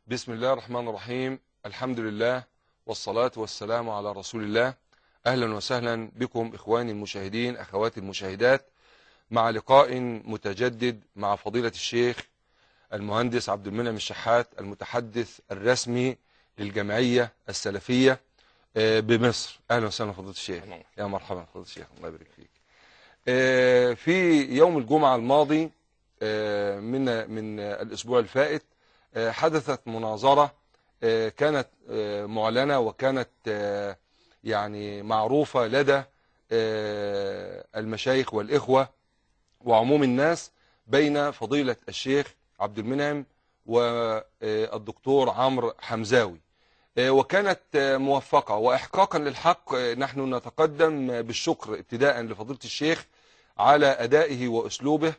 بسم الله الرحمن الرحيم الحمد لله والصلاة والسلام على رسول الله أهلا وسهلا بكم إخواني المشاهدين أخواتي المشاهدات مع لقاء متجدد مع فضيلة الشيخ المهندس عبد المنعم الشحات المتحدث الرسمي للجمعية السلفية آه، بمصر أهلا وسهلا فضيلة الشيخ يا مرحبا فضيلة الشيخ الله يبارك فيك آه، في يوم الجمعة الماضي آه، من من الأسبوع الفائت آه، حدثت مناظرة آه، كانت آه، معلنة وكانت آه، يعني معروفة لدى آه، المشايخ والإخوة وعموم الناس بين فضيلة الشيخ عبد المنعم والدكتور عمرو حمزاوي آه، وكانت آه، موفقة وإحقاقا للحق آه، نحن نتقدم بالشكر ابتداء لفضيلة الشيخ على أدائه وأسلوبه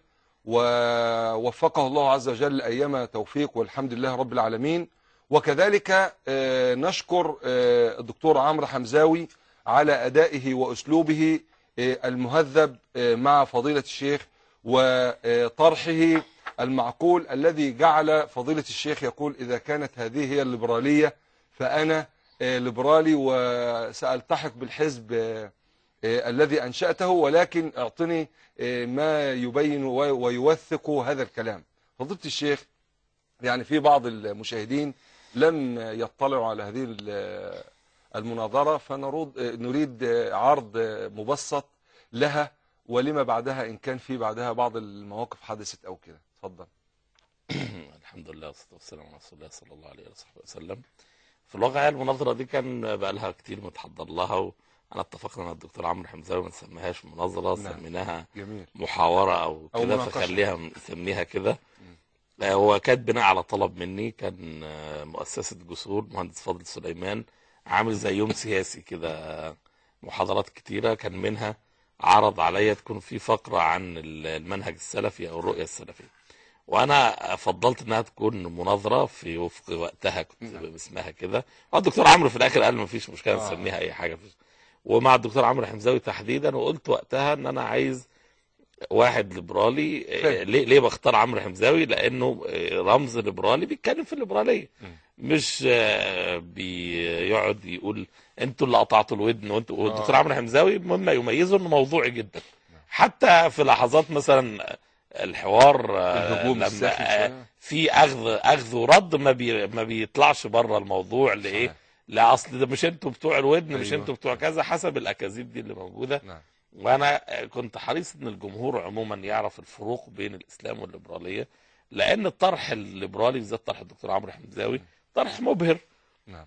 ووفقه الله عز وجل أيام توفيق والحمد لله رب العالمين وكذلك آه، نشكر آه، الدكتور عمرو حمزاوي على أدائه وأسلوبه آه، المهذب آه، مع فضيلة الشيخ وطرحه المعقول الذي جعل فضيلة الشيخ يقول إذا كانت هذه هي الليبرالية فأنا آه، ليبرالي وسألتحق بالحزب آه، آه، الذي أنشأته ولكن اعطني آه، ما يبين و- ويوثق هذا الكلام فضيلة الشيخ يعني في بعض المشاهدين لم يطلعوا على هذه ال- المناظرة فنريد نريد عرض مبسط لها ولما بعدها إن كان في بعدها بعض المواقف حدثت أو كده اتفضل الحمد لله والصلاه والسلام على رسول الله صلى الله عليه وصحبه وسلم في الواقع المناظره دي كان بقى لها كتير متحضر لها وانا اتفقنا مع الدكتور عمرو حمزاوي ما نسميهاش مناظره نعم. سميناها جميل محاوره او أو كده مناقشة. فخليها نسميها كده آه، هو كانت بناء على طلب مني كان آه، مؤسسه جسور مهندس فاضل سليمان عامل زي يوم سياسي كده محاضرات كتيره كان منها عرض عليا تكون في فقره عن المنهج السلفي او الرؤيه السلفيه وانا فضلت انها تكون مناظره في وفق وقتها كنت باسمها كده والدكتور عمرو في الاخر قال ما فيش مشكله آه. نسميها اي حاجه فيش. ومع الدكتور عمرو حمزاوي تحديدا وقلت وقتها ان انا عايز واحد ليبرالي آه، فاهم. ليه ليه بختار عمرو حمزاوي لانه آه، رمز ليبرالي بيتكلم في الليبراليه مم. مش آه، بيقعد يقول انتوا اللي قطعتوا الودن وانتوا والدكتور آه. عمرو حمزاوي مما يميزه انه موضوعي جدا حتى في لحظات مثلا الحوار آه، الهجوم لما الساخن آه، شوية. في اخذ اخذ ورد ما بي ما بيطلعش بره الموضوع لايه صحيح. لا اصل ده مش انتوا بتوع الودن مش أيوة. انتوا بتوع كذا حسب الاكاذيب دي اللي موجوده نعم وانا كنت حريص ان الجمهور عموما يعرف الفروق بين الاسلام والليبراليه لان الطرح الليبرالي بالذات طرح الدكتور عمرو حمزاوي طرح مبهر نعم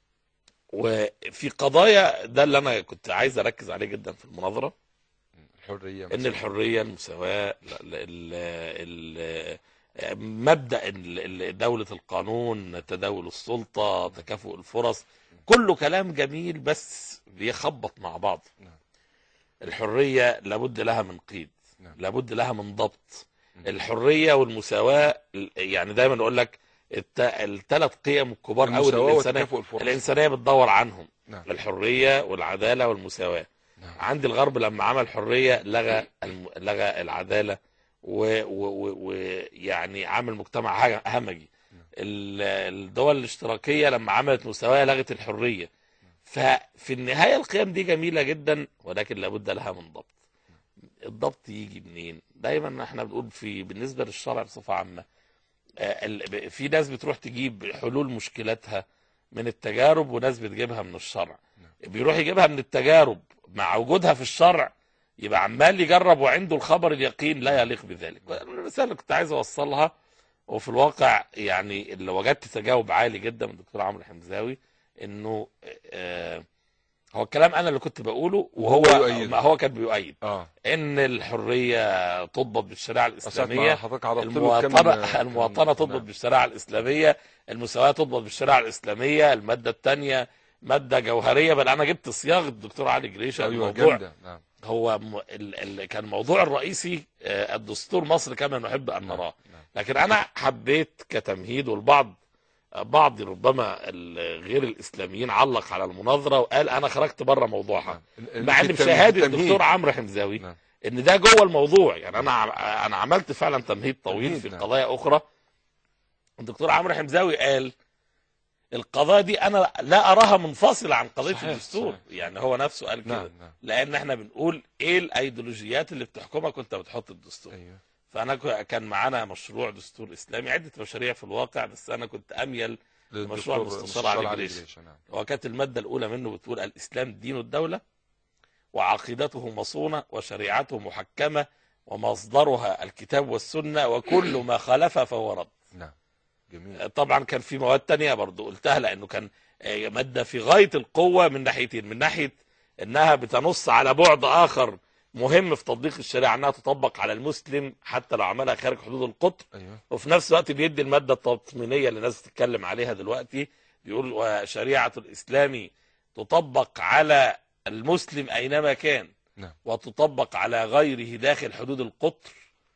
وفي قضايا ده اللي انا كنت عايز اركز عليه جدا في المناظره الحرية ان مثلا. الحريه المساواه ال- ال- ال- مبدا ال- ال- دوله القانون تداول السلطه تكافؤ الفرص كله كلام جميل بس بيخبط مع بعض نعم. الحريه لابد لها من قيد نعم. لابد لها من ضبط الحريه والمساواه يعني دايما اقول لك الثلاث قيم الكبار قوي المساواة الانسانيه وتكافؤ الفرص الانسانيه بتدور عنهم نعم الحريه والعداله والمساواه نعم. عند الغرب لما عمل حريه لغى الم... لغى العداله ويعني و... و... ويعني عمل مجتمع ه- همجي ال- الدول الاشتراكيه لما عملت مساواه لغت الحريه ففي النهايه القيم دي جميله جدا ولكن لابد لها من ضبط الضبط يجي منين دايما احنا بنقول في بالنسبه للشرع بصفه عامه آه، ال- في ناس بتروح تجيب حلول مشكلاتها من التجارب وناس بتجيبها من الشرع بيروح يجيبها من التجارب مع وجودها في الشرع يبقى عمال يجرب وعنده الخبر اليقين لا يليق بذلك الرساله اللي كنت عايز اوصلها وفي الواقع يعني اللي وجدت تجاوب عالي جدا من الدكتور عمرو حمزاوي انه آه هو الكلام انا اللي كنت بقوله وهو وهو يؤيده. ما هو كان بيؤيد اه ان الحريه تضبط بالشريعه ساعة ما الاسلاميه حضرتك عرضت له كم- المواطنه كم- المواطنه تضبط نعم. بالشريعه الاسلاميه المساواه تضبط بالشريعه الاسلاميه الماده الثانيه ماده جوهريه بل انا جبت صياغه الدكتور علي جريشه ايوه الموضوع جامدة نعم هو م... ال... ال... كان الموضوع الرئيسي آه، الدستور مصر كما نحب ان نراه نعم. لكن انا حبيت كتمهيد والبعض بعض ربما ال- غير الاسلاميين علق على المناظره وقال انا خرجت بره موضوعها نعم. مع ان في التم- بشهاده التمهيد. الدكتور عمرو حمزاوي نعم. ان ده جوه الموضوع يعني انا ع- انا عملت فعلا تمهيد طويل تمهيد، في نعم. قضايا اخرى الدكتور عمرو حمزاوي قال القضايا دي انا لا اراها منفصله عن قضيه صحيح، الدستور صحيح. يعني هو نفسه قال كده نعم نعم لان احنا بنقول ايه الايديولوجيات اللي بتحكمك وانت بتحط الدستور ايوه فانا ك- كان معانا مشروع دستور اسلامي عده مشاريع في الواقع بس انا كنت اميل مشروع للدكتور المستشار علي علي جريشة. جريشة، نعم وكانت الماده الاولى منه بتقول الاسلام دين الدوله وعقيدته مصونه وشريعته محكمه ومصدرها الكتاب والسنه وكل ما خالف فهو رد نعم جميل طبعا كان في مواد تانية برضو قلتها لانه كان آه، ماده في غايه القوه من ناحيتين من ناحيه انها بتنص على بعد اخر مهم في تطبيق الشريعه انها تطبق على المسلم حتى لو عملها خارج حدود القطر ايوه وفي نفس الوقت بيدي الماده التطمينيه اللي الناس بتتكلم عليها دلوقتي بيقول وشريعه الاسلام تطبق على المسلم اينما كان نعم. وتطبق على غيره داخل حدود القطر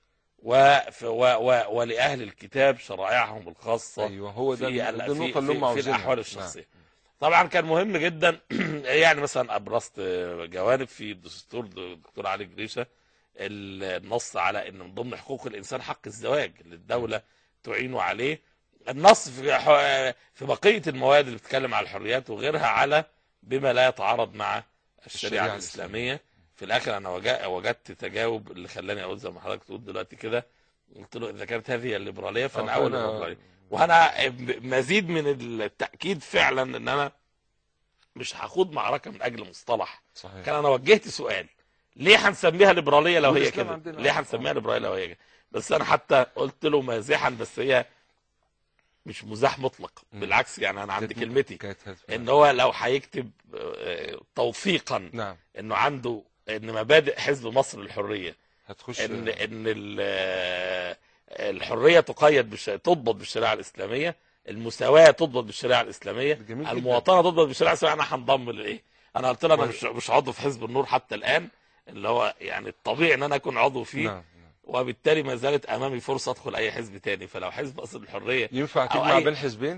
وف و و ولاهل الكتاب شرائعهم الخاصه ايوه هو ده في, ده ال- النقطه في, اللي هم في, في عاوزينها الاحوال نعم. الشخصيه طبعا كان مهم جدا يعني مثلا ابرزت جوانب في الدستور الدكتور علي جريشه النص على ان من ضمن حقوق الانسان حق الزواج اللي الدوله تعين عليه النص في ح- في بقيه المواد اللي بتتكلم على الحريات وغيرها على بما لا يتعارض مع الشريعه الشريعة الاسلاميه في الاخر انا وجا- وجدت تجاوب اللي خلاني اقول زي ما حضرتك تقول دلوقتي كده قلت له اذا كانت هذه الليبراليه فانا آه، اول فأنا- الليبراليه وانا مزيد من التاكيد فعلا ان انا مش هخوض معركه من اجل مصطلح صحيح كان انا وجهت سؤال ليه هنسميها ليبراليه لو هي والإسلام كده عندنا. ليه هنسميها ليبراليه لو هي كده بس انا حتى قلت له مازحا بس هي مش مزاح مطلق مم. بالعكس يعني انا عندي كانت- كلمتي كانت هدف- ان هو لو هيكتب آه، توثيقا نعم انه عنده ان مبادئ حزب مصر للحريه هتخش ان ان ال- آه، الحريه تقيد بالش... تضبط بالشريعه الاسلاميه المساواه تضبط بالشريعه الاسلاميه جميل جدا. المواطنه تضبط بالشريعه الاسلاميه انا هنضم لايه انا قلت له انا طيب. مش مش عضو في حزب النور حتى الان اللي هو يعني الطبيعي ان انا اكون عضو فيه نعم نعم. وبالتالي ما زالت امامي فرصه ادخل اي حزب تاني فلو حزب اصل الحريه ينفع أو تجمع أي- بين حزبين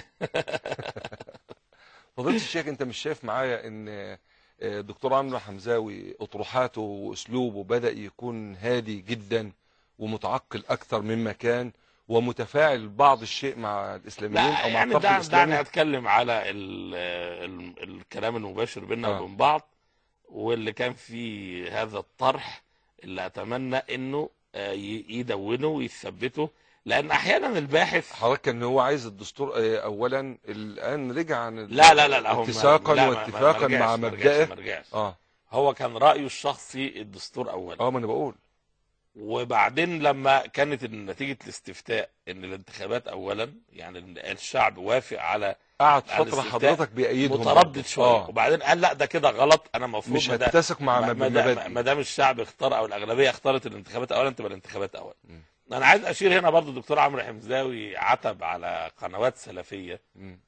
فضيلة الشيخ انت مش شايف معايا ان آه، الدكتور عمرو حمزاوي اطروحاته واسلوبه بدا يكون هادي جدا ومتعقل اكثر مما كان ومتفاعل بعض الشيء مع الاسلاميين لا او مع يعني الطرف دع- الاسلامي دعني اتكلم على ال ال الكلام المباشر بيننا آه. وبين بعض واللي كان فيه هذا الطرح اللي اتمنى انه آه، ي- يدونه ويثبته لان احيانا الباحث حضرتك كان هو عايز الدستور آه، اولا الان رجع عن ال- لا لا لا لا هو ما- اتساقا لا، ما- ما- واتفاقا ما مع رجعش- ما رجعش- مبدئه ما رجعش. اه هو كان رايه الشخصي الدستور اولا اه ما انا بقول وبعدين لما كانت نتيجه الاستفتاء ان الانتخابات اولا يعني إن الشعب وافق على قعد على فتره الاستفتاء حضرتك بايدهم متردد شويه آه. وبعدين قال لا ده كده غلط انا المفروض مش ما ده- هتتسق مع ما- مب- ما دام- مبادئ ما دام الشعب اختار او الاغلبيه اختارت الانتخابات اولا تبقى الانتخابات اولا مم. انا عايز اشير هنا برضو الدكتور عمرو حمزاوي عتب على قنوات سلفيه مم.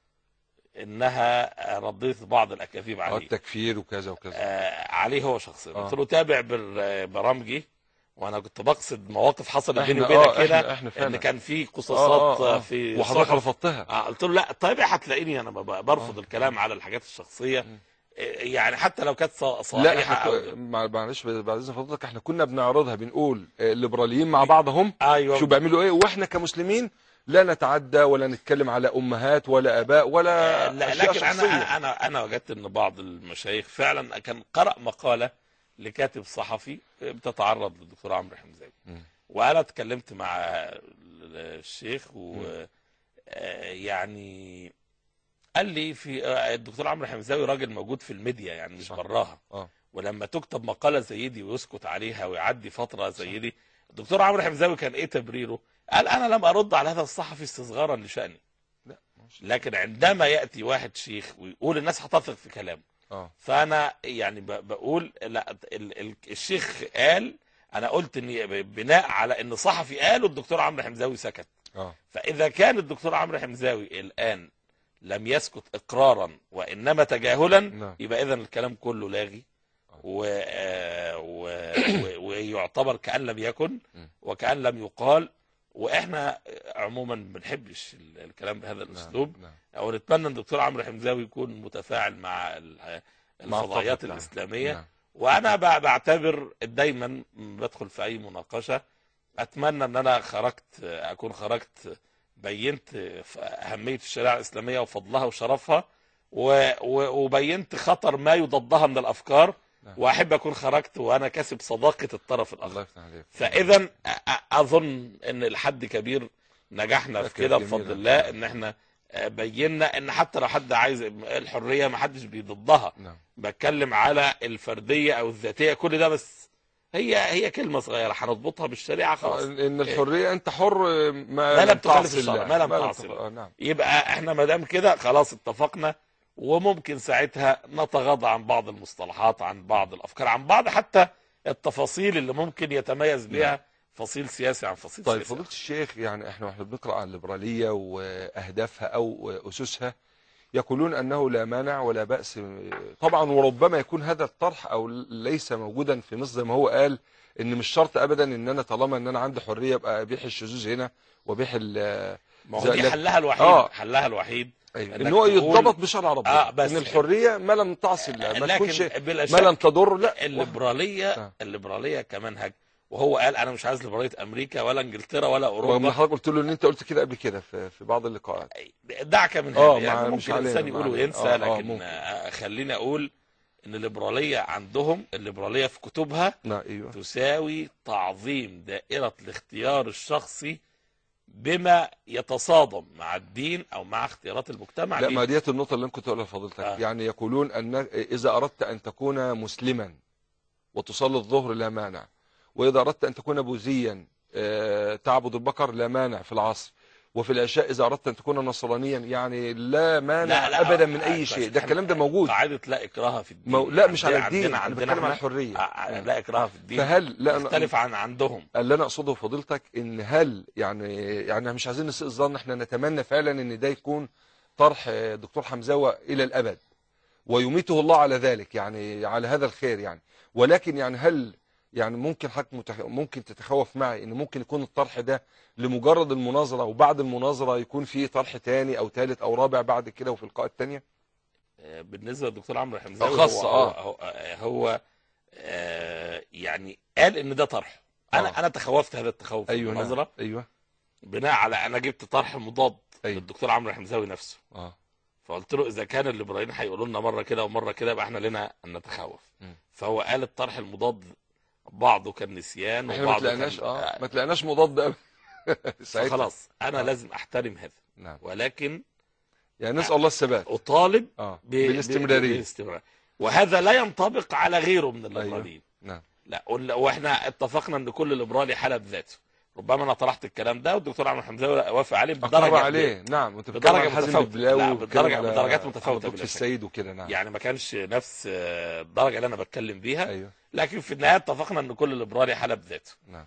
انها رديت بعض الاكاذيب اه عليه التكفير وكذا وكذا آه عليه هو شخصيا آه. قلت له تابع بر- برامجي وانا كنت بقصد مواقف حصلت بيني احنا وبينك اه كده احنا احنا ان فعلا كان في آه، قصاصات آه، آه. في وحضرتك صحف. رفضتها آه قلت له لا طيب هتلاقيني انا ب- برفض آه. الكلام على الحاجات الشخصيه مم. إيه، يعني حتى لو كانت ص- لا صحيحه احنا أو... ك- مع- معلش بعد اذن فضلتك احنا كنا بنعرضها بنقول آه، الليبراليين مع بعضهم ايوه شو بيعملوا ايه واحنا كمسلمين لا نتعدى ولا نتكلم على امهات ولا اباء ولا آه، لا اشياء لكن شخصيه انا انا انا وجدت ان بعض المشايخ فعلا كان قرأ مقاله لكاتب صحفي بتتعرض للدكتور عمرو حمزاوي مم. وانا اتكلمت مع الشيخ و آه، يعني قال لي في آه، الدكتور عمرو حمزاوي راجل موجود في الميديا يعني مش صح. براها اه ولما تكتب مقاله زي دي ويسكت عليها ويعدي فتره زي دي الدكتور عمرو حمزاوي كان ايه تبريره؟ قال انا لم ارد على هذا الصحفي استصغارا لشاني لا مش- لكن عندما ياتي واحد شيخ ويقول الناس هتثق في كلامه اه فانا يعني ب- بقول لا ال- ال- الشيخ قال انا قلت ان بناء على ان صحفي قال والدكتور عمرو حمزاوي سكت اه فاذا كان الدكتور عمرو حمزاوي الان لم يسكت اقرارا وانما تجاهلا نعم. يبقى اذا الكلام كله لاغي و... آه، و... و... ويعتبر كان لم يكن م. وكان لم يقال واحنا عموما ما بنحبش ال- الكلام بهذا الاسلوب نعم. او نتمنى ان الدكتور عمرو حمزاوي يكون متفاعل مع ال- مع الفضائيات الطرف بتاعنا. الاسلاميه نعم. وانا ب- بعتبر دايما بدخل في اي مناقشه اتمنى ان انا خرجت اكون خرجت بينت في اهميه الشريعه الاسلاميه وفضلها وشرفها و... و... وبينت خطر ما يضادها من الافكار نعم. واحب اكون خرجت وانا كاسب صداقه الطرف الاخر الله يفتح عليك فاذا أ- أ- اظن ان لحد كبير نجحنا في فكرة كده جميلة. بفضل الله ان احنا آه، بينا ان حتى لو حد عايز الحريه ما حدش بيضدها نعم بتكلم على الفرديه او الذاتيه كل ده بس هي هي كلمه صغيره هنضبطها بالشريعه خلاص ان الحريه انت حر ما ما لم تخالف تعصي الشرع، الله. ما لم لم تعصي تخ- الله. آه، نعم يبقى احنا ما دام كده خلاص اتفقنا وممكن ساعتها نتغاضى عن بعض المصطلحات عن بعض الافكار عن بعض حتى التفاصيل اللي ممكن يتميز بها فصيل سياسي عن فصيل طيب سياسي فضيله الشيخ يعني احنا واحنا بنقرا عن الليبراليه واهدافها او اسسها يقولون انه لا مانع ولا باس طبعا وربما يكون هذا الطرح او ليس موجودا في مصر زي ما هو قال ان مش شرط ابدا ان انا طالما ان انا عندي حريه ابقى ابيح الشذوذ هنا وابيح ال- ما هو زي- دي لك- حلها الوحيد آه. حلها الوحيد أيوة. إنك ان هو تقول- يتضبط بشرع ربنا آه، بس ان الحريه ما لم تعصي الله ما تكونش لكن بلا ما لم شك تضر لا الليبراليه آه. الليبراليه كمنهج وهو قال انا مش عايز ليبراليه امريكا ولا انجلترا ولا رغم ان اوروبا حضرتك قلت له ان انت قلت كده قبل كده في في بعض اللقاءات دعك من آه، هذا يعني مع- مش ممكن علينا، الانسان ما يقول علينا. وينسى آه، آه، لكن ممكن. آه، خليني اقول ان الليبراليه عندهم الليبراليه في كتبها نعم ايوه تساوي تعظيم دائره الاختيار الشخصي بما يتصادم مع الدين او مع اختيارات المجتمع لا ليه؟ ما ديت النقطة اللي أنا كنت أقولها لفضيلتك آه. يعني يقولون أن إذا أردت أن تكون مسلما وتصلي الظهر لا مانع وإذا أردت أن تكون بوذيا آه، تعبد البقر لا مانع في العصر وفي العشاء إذا أردت أن تكون نصرانيا يعني لا مانع لا لا أبدا من آه، أي آه، شيء بس ده الكلام ده موجود قاعده لا اكراه في الدين مو... لا مش على عندنا- الدين عندنا أنا عندنا بتكلم عن احنا الحرية آه، لا اكراه في الدين فهل لا أنا مختلف عن عندهم اللي انا اقصده فضيلتك ان هل يعني يعني مش عايزين نسيء الظن احنا نتمنى فعلا ان ده يكون طرح دكتور حمزاوة الى الابد ويميته الله على ذلك يعني على هذا الخير يعني ولكن يعني هل يعني ممكن حضرتك متخ... ممكن تتخوف معي ان ممكن يكون الطرح ده لمجرد المناظرة وبعد المناظرة يكون في طرح تاني او ثالث او رابع بعد كده وفي اللقاء الثانيه آه، بالنسبه للدكتور عمرو حمزاوي خاصة، هو, آه. هو, هو, هو آه، يعني قال ان ده طرح انا آه. انا تخوفت هذا التخوف في ايوه المناظره نعم. ايوه بناء على انا جبت طرح مضاد أيوة. للدكتور عمرو حمزاوي نفسه اه فقلت له اذا كان الليبراليين هيقولوا لنا مره كده ومره كده يبقى احنا لنا ان نتخوف مم. فهو قال الطرح المضاد بعضه كان نسيان احنا ما وبعضه تلاقيناش كان اه ما تلاقيناش مضاد أبداً. ساعتها. فخلاص انا آه. لازم احترم هذا نعم ولكن يعني نسال الله الثبات اطالب اه ب- بالاستمراريه بالاستمرار وهذا لا ينطبق على غيره من الليبراليين نعم لا قلنا- واحنا اتفقنا ان كل ليبرالي حاله بذاته ربما انا طرحت الكلام ده والدكتور عمرو حمزاوي وافق عليه أقر بدرجه عليه نعم وانت بتتكلم بدرجة عن حازم متفاوتة. البلاوي لا، وبتتكلم بدرجة- على بدرجات متفاوتة لطفي بلا شك. السيد وكده نعم يعني ما كانش نفس آه، الدرجه اللي انا بتكلم بيها ايوه لكن في النهايه اتفقنا ان كل ليبرالي حاله بذاته نعم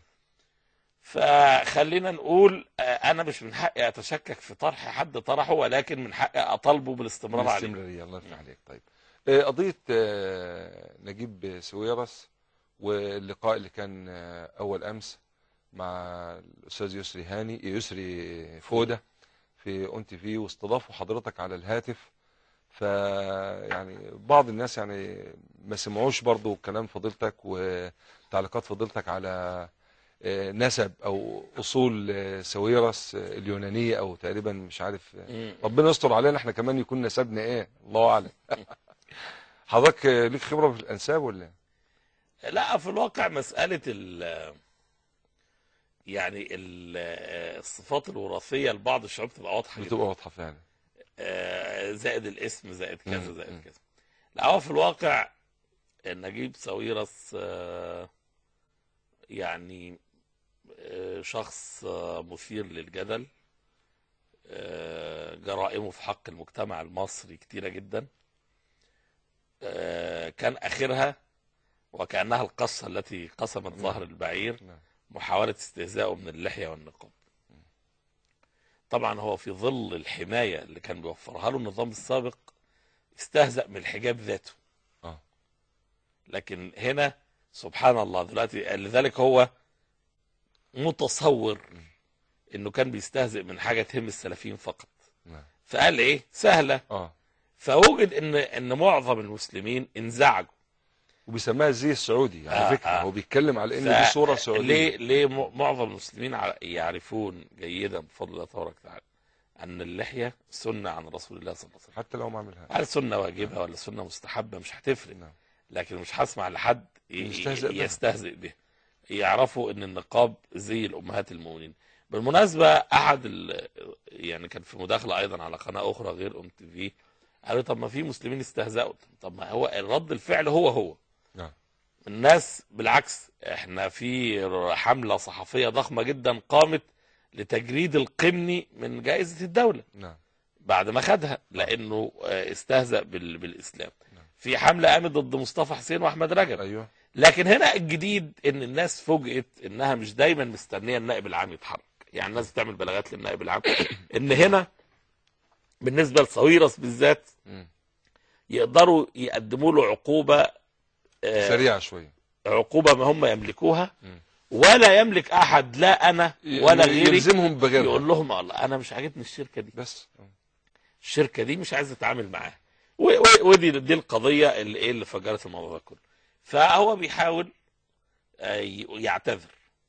فخلينا نقول آه، انا مش من حقي اتشكك في طرح حد طرحه ولكن من حقي اطالبه بالاستمرار عليه الاستمراريه الله يفتح عليك طيب آه، قضيه آه، نجيب سويرس واللقاء اللي كان آه، اول امس مع الاستاذ يسري هاني يسري فوده في اون تي في واستضافوا حضرتك على الهاتف ف يعني بعض الناس يعني ما سمعوش برضو كلام فضيلتك وتعليقات فضيلتك على آه، نسب او اصول آه، سويرس آه، اليونانيه او تقريبا مش عارف آه، مم. ربنا يستر علينا احنا كمان يكون نسبنا ايه الله اعلم حضرتك آه، ليك خبره في الانساب ولا إيه؟ لا في الواقع مسألة ال يعني ال- الصفات الوراثية لبعض الشعوب تبقى واضحة جدا بتبقى واضحه فعلا آه، زائد الاسم زائد كذا مم، مم. زائد كذا لا هو في الواقع نجيب ساويرس آه، يعني آه، شخص آه، مثير للجدل آه، جرائمه في حق المجتمع المصري كتيرة جدا آه، كان آخرها وكأنها القصة التي قسمت ظهر البعير نعم. محاولة استهزائه من اللحية والنقاب طبعا هو في ظل الحماية اللي كان بيوفرها له النظام السابق استهزأ من الحجاب ذاته اه لكن هنا سبحان الله دلوقتي لذلك هو متصور انه كان بيستهزئ من حاجة تهم السلفيين فقط نعم فقال ايه سهلة اه فوجد ان ان معظم المسلمين انزعجوا وبيسميها الزي السعودي على آه، فكره آه. هو بيتكلم على ان ف- دي صوره سعوديه ليه ليه م- معظم المسلمين ع- يعرفون جيدا بفضل الله تبارك وتعالى ان اللحيه سنه عن رسول الله صلى الله عليه وسلم حتى لو ما عملها هل سنه واجبه ولا سنه مستحبه مش هتفرق نعم لكن مش هسمع لحد ي- يستهزئ بها. يستهزئ به يعرفوا ان النقاب زي الامهات المؤمنين بالمناسبه احد ال... يعني كان في مداخله ايضا على قناه اخرى غير ام تي في قالوا طب ما في مسلمين استهزأوا طب ما هو رد الفعل هو هو نعم الناس بالعكس احنا في حمله صحفيه ضخمه جدا قامت لتجريد القمني من جائزه الدوله نعم بعد ما خدها لانه آه، استهزأ بال... بالاسلام نعم. في حمله قامت ضد مصطفى حسين واحمد رجب ايوه لكن هنا الجديد ان الناس فوجئت انها مش دايما مستنيه النائب العام يتحرك يعني الناس بتعمل بلاغات للنائب العام ان هنا بالنسبه لصويرس بالذات مم. يقدروا يقدموا له عقوبه آه، سريعه شويه عقوبه ما هم يملكوها مم. ولا يملك احد لا انا ولا غيري يلزمهم بغيرها يقول لهم الله انا مش عاجبني الشركه دي بس الشركه دي مش عايز اتعامل معاها و- و- ودي دي القضيه اللي ايه اللي فجرت الموضوع ده كله فهو بيحاول آه، ي- يعتذر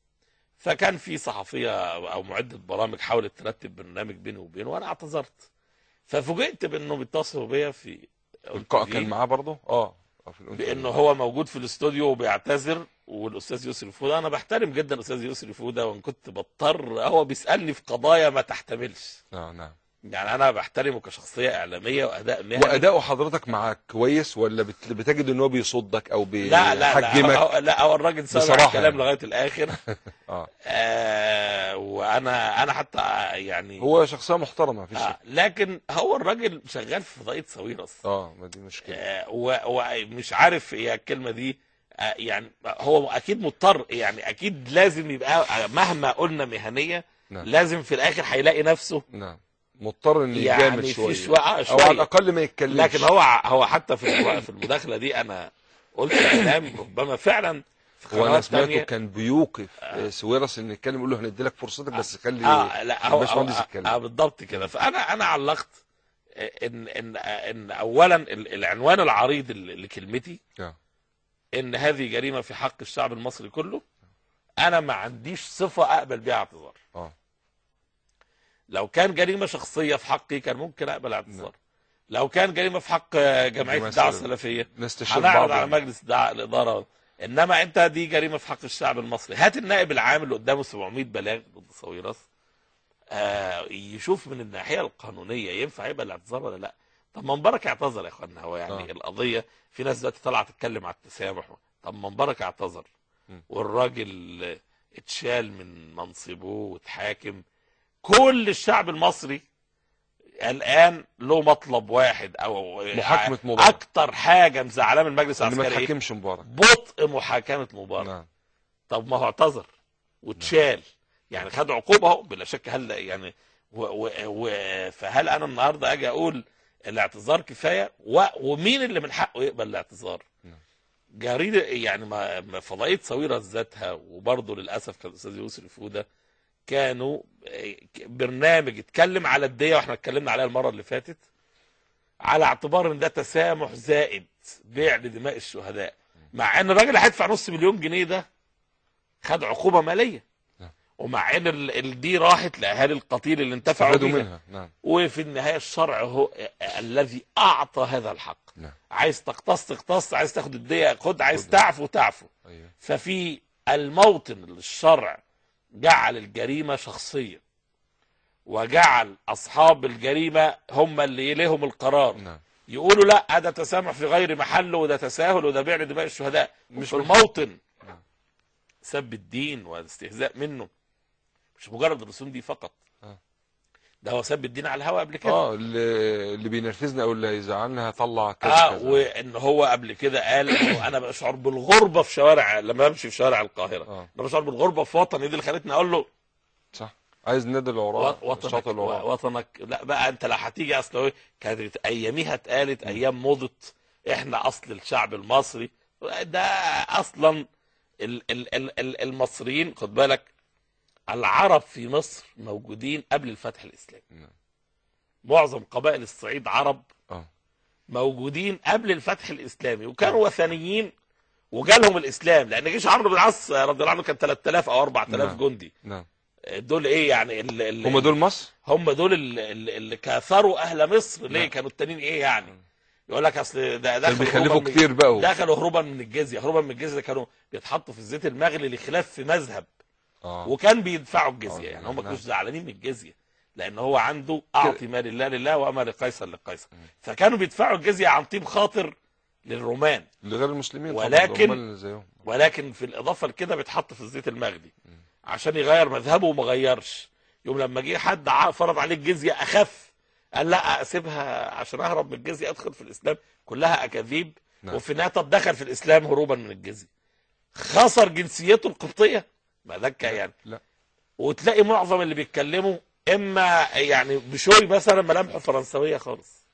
فكان في صحفيه او معده برامج حاولت ترتب برنامج بيني وبينه وانا اعتذرت ففوجئت بانه بيتصلوا بيا في اللقاء كان معاه برضه اه آه، في الأنثى. بانه هو موجود في الاستوديو وبيعتذر والاستاذ يسري فوده انا بحترم جدا الاستاذ يسري فوده وان كنت بضطر هو بيسالني في قضايا ما تحتملش اه نعم يعني انا بحترمه كشخصيه اعلاميه واداء مهني واداؤه حضرتك معاك كويس ولا بت- بتجد ان هو بيصدك او لا لا لا بيحجمك هو, لا هو الراجل سامع بصراحة الكلام يعني. لغايه الاخر اه آه وانا انا حتى يعني هو شخصيه محترمه مفيش آه شك لكن هو الراجل شغال في فضائيه ساويرس اه ما دي مشكله آه و- ومش عارف هي الكلمه دي آه يعني هو اكيد مضطر يعني اكيد لازم يبقى مهما قلنا مهنيه نعم. لازم في الاخر هيلاقي نفسه نعم مضطر ان يعني يجامل في شويه شوية- آه، او شوية. على الاقل ما يتكلمش لكن هو هو حتى في الم- في المداخله دي انا قلت كلام ربما فعلا في هو انا قنوات سمعته تانية كان بيوقف آه. سويرس ان يتكلم يقول له هندي لك فرصتك بس خلي اه لا هو الباشمهندس هو- يتكلم آه بالضبط كده فانا انا علقت ان ان ان اولا ال- العنوان العريض ل- لكلمتي آه. ان هذه جريمه في حق الشعب المصري كله انا ما عنديش صفه اقبل بها اعتذار اه لو كان جريمه شخصيه في حقي كان ممكن اقبل اعتذار لو كان جريمه في حق آه، جمعيه جماعة الدعوه السلام. السلفيه نستشير هنعرض بعض على يعني. مجلس الدعاء الاداره انما انت دي جريمه في حق الشعب المصري هات النائب العام اللي قدامه 700 بلاغ ضد صويرس آه يشوف من الناحيه القانونيه ينفع يبقى الاعتذار ولا لا طب ما مبارك اعتذر يا اخوانا هو يعني آه. آه. القضيه في ناس دلوقتي طالعه تتكلم على التسامح طب ما مبارك اعتذر م. والراجل اتشال من منصبه واتحاكم كل الشعب المصري الان له مطلب واحد او محاكمة مبارك. اكتر حاجه مزعلاه من المجلس اللي ما العسكري إيه؟ تحكمش مبارك بطء محاكمه مبارك نعم طب ما هو اعتذر واتشال يعني خد عقوبه اهو بلا شك هل يعني و و و فهل انا النهارده اجي اقول الاعتذار كفايه و ومين اللي من حقه يقبل الاعتذار؟ نعم. جريده يعني ما ما فضائيه صويرة ذاتها وبرضه للاسف كان الاستاذ يوسف فوده كانوا برنامج اتكلم على الديه واحنا اتكلمنا عليها المره اللي فاتت على اعتبار ان ده تسامح زائد بيع لدماء الشهداء مع ان الراجل هيدفع نص مليون جنيه ده خد عقوبه ماليه نعم. ومع ان ال- ال- دي راحت لاهالي القتيل اللي انتفعوا استفادوا بيها منها نعم وفي النهايه الشرع هو الذي اعطى هذا الحق نعم عايز تقتص تقتص عايز تاخد الديه خد عايز خد. تعفو تعفو ايوه ففي الموطن اللي الشرع جعل الجريمه شخصيه وجعل اصحاب الجريمه هم اللي لهم القرار نعم يقولوا لا ده تسامح في غير محله وده تساهل وده بيع لدماء الشهداء مش مش في من- الموطن نعم. سب الدين والاستهزاء منه مش مجرد الرسوم دي فقط آه. ده هو سب الدين على الهواء قبل كده اه اللي, اللي بينرفزني او اللي هيزعلني هطلع كذا اه كذا وان هو قبل كده قال انه انا بشعر بالغربه في شوارع لما بمشي في شوارع القاهره اه انا بشعر بالغربه في وطني دي اللي خلتني اقول له صح عايز نادي اللي وراه وطنك الشاطئ اللي وراه وطنك لا بقى انت لو هتيجي اصل هو كانت اياميها اتقالت ايام مضت احنا اصل الشعب المصري ده اصلا ال ال ال ال المصريين خد بالك العرب في مصر موجودين قبل الفتح الاسلامي نعم. معظم قبائل الصعيد عرب اه موجودين قبل الفتح الاسلامي وكانوا وثنيين وجالهم الاسلام لان جيش عمرو بن العاص رضي الله عنه كان 3000 او 4000 نعم. جندي نعم دول ايه يعني ال ال هم دول مصر هم دول ال- ال- اللي كاثروا اهل مصر ليه نعم. كانوا التانيين ايه يعني يقول لك اصل ده كانوا دخلوا بيخلفوا هروبا من- كتير بقى هو. دخلوا هروبا من الجزيه هروبا من الجزيه كانوا بيتحطوا في الزيت المغلي لخلاف في مذهب اه وكان بيدفعوا الجزيه آه، يعني هم نعم. كانوش زعلانين من الجزيه لان هو عنده اعطي ما لله لله وما لقيصر لقيصر فكانوا بيدفعوا الجزيه عن طيب خاطر للرومان لغير المسلمين طبعاً، ولكن- هم اللي زيهم ولكن في الاضافه لكده بيتحط في الزيت المغلي عشان يغير مذهبه وما غيرش يوم لما جه حد ع- فرض عليه الجزيه اخف قال لا اسيبها عشان اهرب من الجزيه ادخل في الاسلام كلها اكاذيب نعم. وفي النهايه طب دخل في الاسلام هروبا من الجزيه خسر جنسيته القبطيه ما ده كان يعني لا وتلاقي معظم اللي بيتكلموا اما يعني بشوي مثلا ملامحه فرنسويه خالص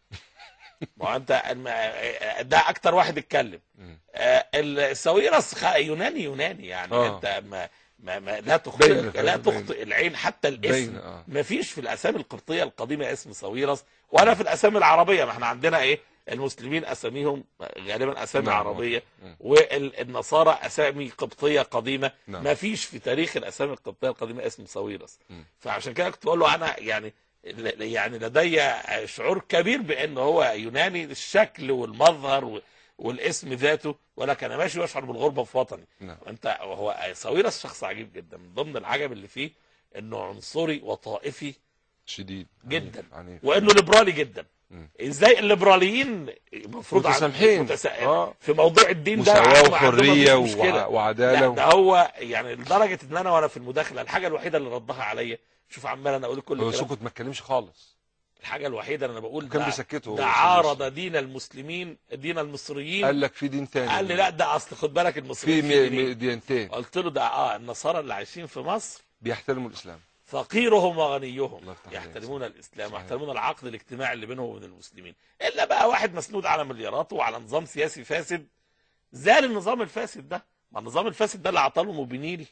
ما هو انت الم- ده اكتر واحد اتكلم مم. آه، الساويرس خ- يوناني يوناني يعني آه. انت ما ما ما لا تخطئ باينة لا باينة. تخطئ العين حتى الاسم باينة، آه. ما فيش في الاسامي القبطيه القديمه اسم ساويرس ولا في الاسامي العربيه ما احنا عندنا ايه المسلمين اساميهم غالبا اسامي نعم. عربيه مم. والنصارى اسامي قبطيه قديمه نعم. ما فيش في تاريخ الاسامي القبطيه القديمه اسم ساويرس مم. فعشان كده كنت بقول له انا يعني ل- يعني لدي شعور كبير بان هو يوناني الشكل والمظهر و- والاسم ذاته ولكن انا ماشي واشعر بالغربه في وطني نعم. انت هو ساويرس شخص عجيب جدا من ضمن العجب اللي فيه انه عنصري وطائفي شديد جدا عنيف- عنيف. وانه ليبرالي جدا مم. ازاي الليبراليين المفروض عن- متسامحين. متسا... آه. في موضوع الدين ده مساواة عندهم- وحرية عندهم مفيش مشكلة. وع- وعدالة لا و- ده هو يعني لدرجه ان انا وانا في المداخله الحاجه الوحيده اللي ردها عليا شوف عمال انا اقول كل هو كلام سكت ما اتكلمش خالص الحاجه الوحيده اللي انا بقول وكان ده, بيسكته ده هو عارض دين المسلمين دين المصريين قال لك في دين تاني قال لي لا ده اصل خد بالك في المصريين م- في م- دينين. ديانتين قلت له ده اه النصارى اللي عايشين في مصر بيحترموا الاسلام فقيرهم وغنيهم الله يفتح عليك. يحترمون الاسلام صحيح. ويحترمون العقد الاجتماعي اللي بينهم وبين المسلمين الا بقى واحد مسنود على ملياراته وعلى نظام سياسي فاسد زال النظام الفاسد ده ما النظام الفاسد ده اللي عطاله موبينيل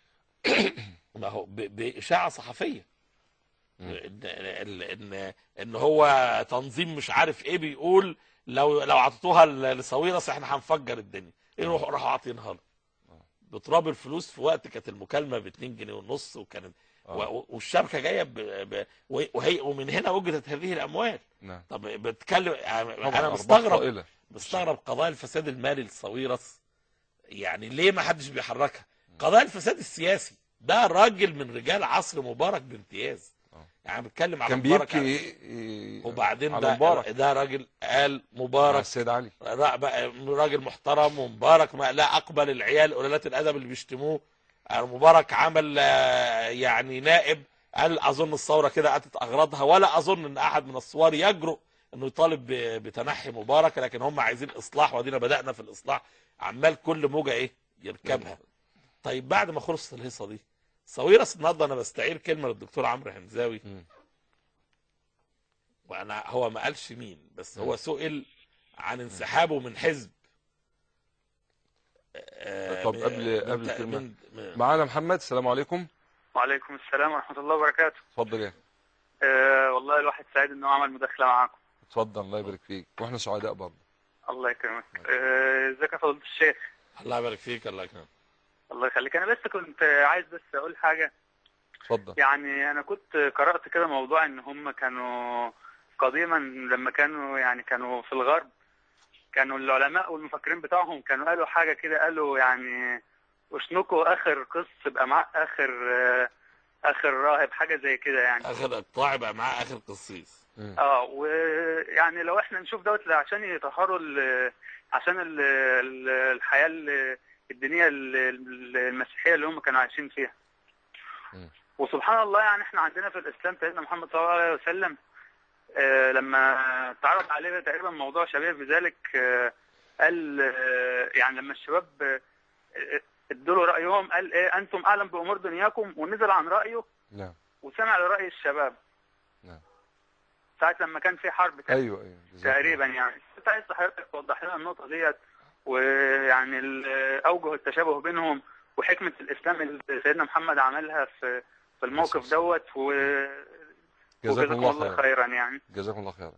ما هو ب- باشاعه صحفيه ان ان ان ان هو تنظيم مش عارف ايه بيقول لو لو عطيتوها ل- لصويرس احنا هنفجر الدنيا يروحوا راحوا عاطينها له بتراب الفلوس في وقت كانت المكالمه ب 2 جنيه ونص وكانت آه. و- والشبكه جايه ب... ب... وهي ومن هنا وجدت هذه الاموال نعم طب بتكلم طبعاً انا أرباح مستغرب طائلة. مستغرب قضايا الفساد المالي لصويرس يعني ليه ما حدش بيحركها قضايا الفساد السياسي ده راجل من رجال عصر مبارك بامتياز آه. يعني بيتكلم على كان مبارك بيبكي على- إيه- إيه وبعدين على ده مبارك ده راجل قال مع مبارك السيد علي را- بقى راجل محترم ومبارك ما لا اقبل العيال قلالات الادب اللي بيشتموه آه، مبارك عمل آه، يعني نائب قال اظن الثوره كده اتت اغراضها ولا اظن ان احد من الثوار يجرؤ انه يطالب ب- بتنحي مبارك لكن هم عايزين اصلاح وادينا بدانا في الاصلاح عمال كل موجه ايه يركبها طيب بعد ما خلصت الهيصه دي ساويرس النهارده انا بستعير كلمه للدكتور عمرو حمزاوي مم. وانا هو ما قالش مين بس هو سئل عن انسحابه من حزب آه، طب من- قبل- من- قبل الكلمة. من- من- معانا محمد السلام عليكم وعليكم السلام ورحمة الله وبركاته اتفضل يا أه والله الواحد سعيد انه عمل مداخلة معاكم اتفضل الله يبارك فيك واحنا سعداء برضه الله يكرمك أه، ازيك يا فضيلة الشيخ الله يبارك فيك الله يكرمك الله يخليك انا بس كنت عايز بس اقول حاجة اتفضل يعني انا كنت قرأت كده موضوع ان هم كانوا قديما لما كانوا يعني كانوا في الغرب كانوا العلماء والمفكرين بتاعهم كانوا قالوا حاجة كده قالوا يعني اشنكوا اخر قص يبقى معاه اخر آه، اخر راهب حاجة زي كده يعني اخر اقطاع بقى معاه اخر قصيص مم. اه ويعني لو احنا نشوف دوت عشان يطهروا ال- عشان ال- ال- الحياة ال- الدينية ال- ال- المسيحية اللي هم كانوا عايشين فيها مم. وسبحان الله يعني احنا عندنا في الإسلام سيدنا محمد صلى الله عليه وسلم آه، لما تعرض عليه تقريبا موضوع شبيه بذلك آه، قال آه، يعني لما الشباب آه، آه، ادوا له رأيهم قال ايه انتم اعلم بامور دنياكم ونزل عن رأيه نعم وسمع لرأي الشباب نعم. ساعة لما كان في حرب كان ايوه ايوه جزاك الله. تقريبا يعني كنت عايز حضرتك توضح لنا النقطة ديت ويعني ال- أوجه التشابه بينهم وحكمة الإسلام اللي سيدنا محمد عملها في في الموقف دوت و جزاكم وجزاكم الله الله خيرا خيرا يعني جزاكم الله خيرا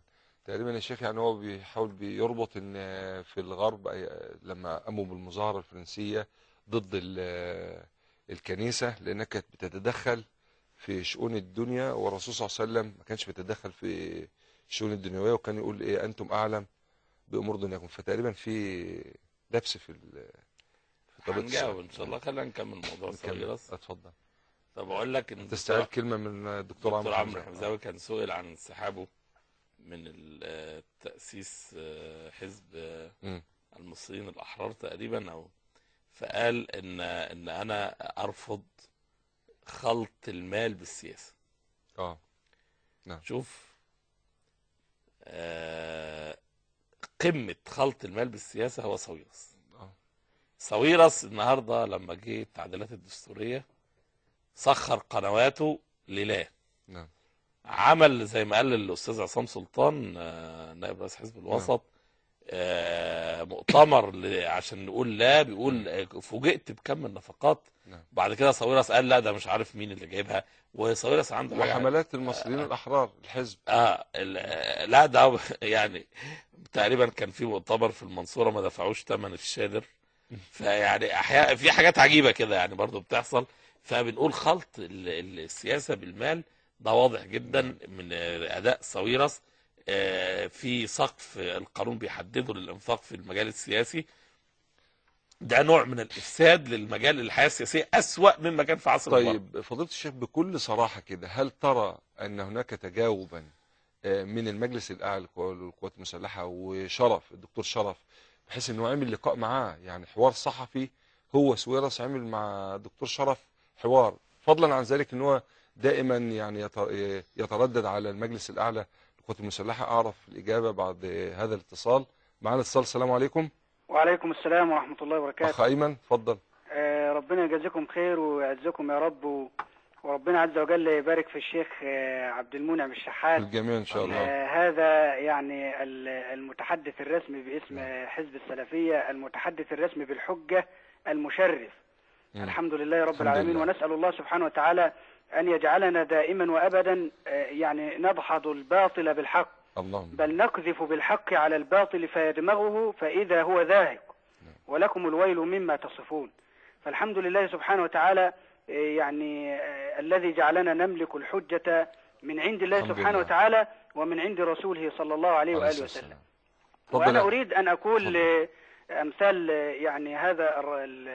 تقريبا يا شيخ يعني هو بيحاول بيربط ان في الغرب أي- لما قاموا بالمظاهره الفرنسيه ضد ال- الكنيسه لانها كانت بتتدخل في شؤون الدنيا والرسول صلى الله عليه وسلم ما كانش بيتدخل في الشؤون الدنيويه وكان يقول ايه انتم اعلم بامور دنياكم فتقريبا في لبس في ال- في طريقه هنجاوب السؤال. ان شاء الله خلينا نكمل موضوع نكمل. ساويرس اتفضل طب اقول لك ان تستعيد كلمه من الدكتور دكتور عمرو عمرو حمزه حمزاوي كان سئل عن انسحابه من ال- آه، تأسيس آه، حزب آه، مم. المصريين الأحرار تقريبا أو فقال إن إن أنا أرفض خلط المال بالسياسة اه شوف آه، قمة خلط المال بالسياسة هو ساويرس اه ساويرس النهاردة لما جه التعديلات الدستورية سخر قنواته لله نعم عمل زي ما قال الاستاذ عصام سلطان آه، نائب رئيس حزب الوسط آه، مؤتمر ل- عشان نقول لا بيقول آه، فوجئت بكم النفقات نعم. بعد كده ساويرس قال لا ده مش عارف مين اللي جايبها وساويرس عنده حاجة وحملات المصريين الاحرار الحزب اه ال- آه، لا ده يعني تقريبا كان في مؤتمر في المنصوره ما دفعوش ثمن الشادر فيعني احيانا في حاجات عجيبه كده يعني برضو بتحصل فبنقول خلط ال- ال- السياسه بالمال ده واضح جدا من آه، اداء ساويرس آه، في سقف القانون بيحدده للانفاق في المجال السياسي ده نوع من الافساد للمجال الحياه السياسيه اسوا مما كان في عصر الغرب. طيب فضيلة الشيخ بكل صراحة كده هل ترى أن هناك تجاوبا آه، من المجلس الأعلى للقوات المسلحة وشرف الدكتور شرف بحيث أنه عمل لقاء معاه يعني حوار صحفي هو سويرس عمل مع الدكتور شرف حوار فضلا عن ذلك أنه هو دائما يعني يت- يتردد على المجلس الأعلى للقوات المسلحة أعرف الإجابة بعد هذا الاتصال معنا اتصال السلام عليكم وعليكم السلام ورحمة الله وبركاته أخ أيمن اتفضل آه ربنا يجازيكم خير ويعزكم يا رب و... وربنا عز وجل يبارك في الشيخ آه عبد المنعم الشحات الجميع إن شاء الله آه هذا يعني ال- المتحدث الرسمي باسم آه، حزب السلفية المتحدث الرسمي بالحجة المشرف مم. الحمد لله رب الحمد العالمين لله. ونسأل الله سبحانه وتعالى أن يجعلنا دائما وأبدا آه، يعني نضحض الباطل بالحق اللهم بل نقذف بالحق على الباطل فيدمغه فإذا هو ذاهق ولكم الويل مما تصفون فالحمد لله سبحانه وتعالى آه، يعني آه، الذي جعلنا نملك الحجة من عند الله الحمد سبحانه لله. وتعالى ومن عند رسوله صلى الله عليه عليه وآله الصلاة وسلم والسلام. اتفضل وأنا يا- أريد أن أقول اتفضل. آه، أمثال آه، يعني هذا الر- ال-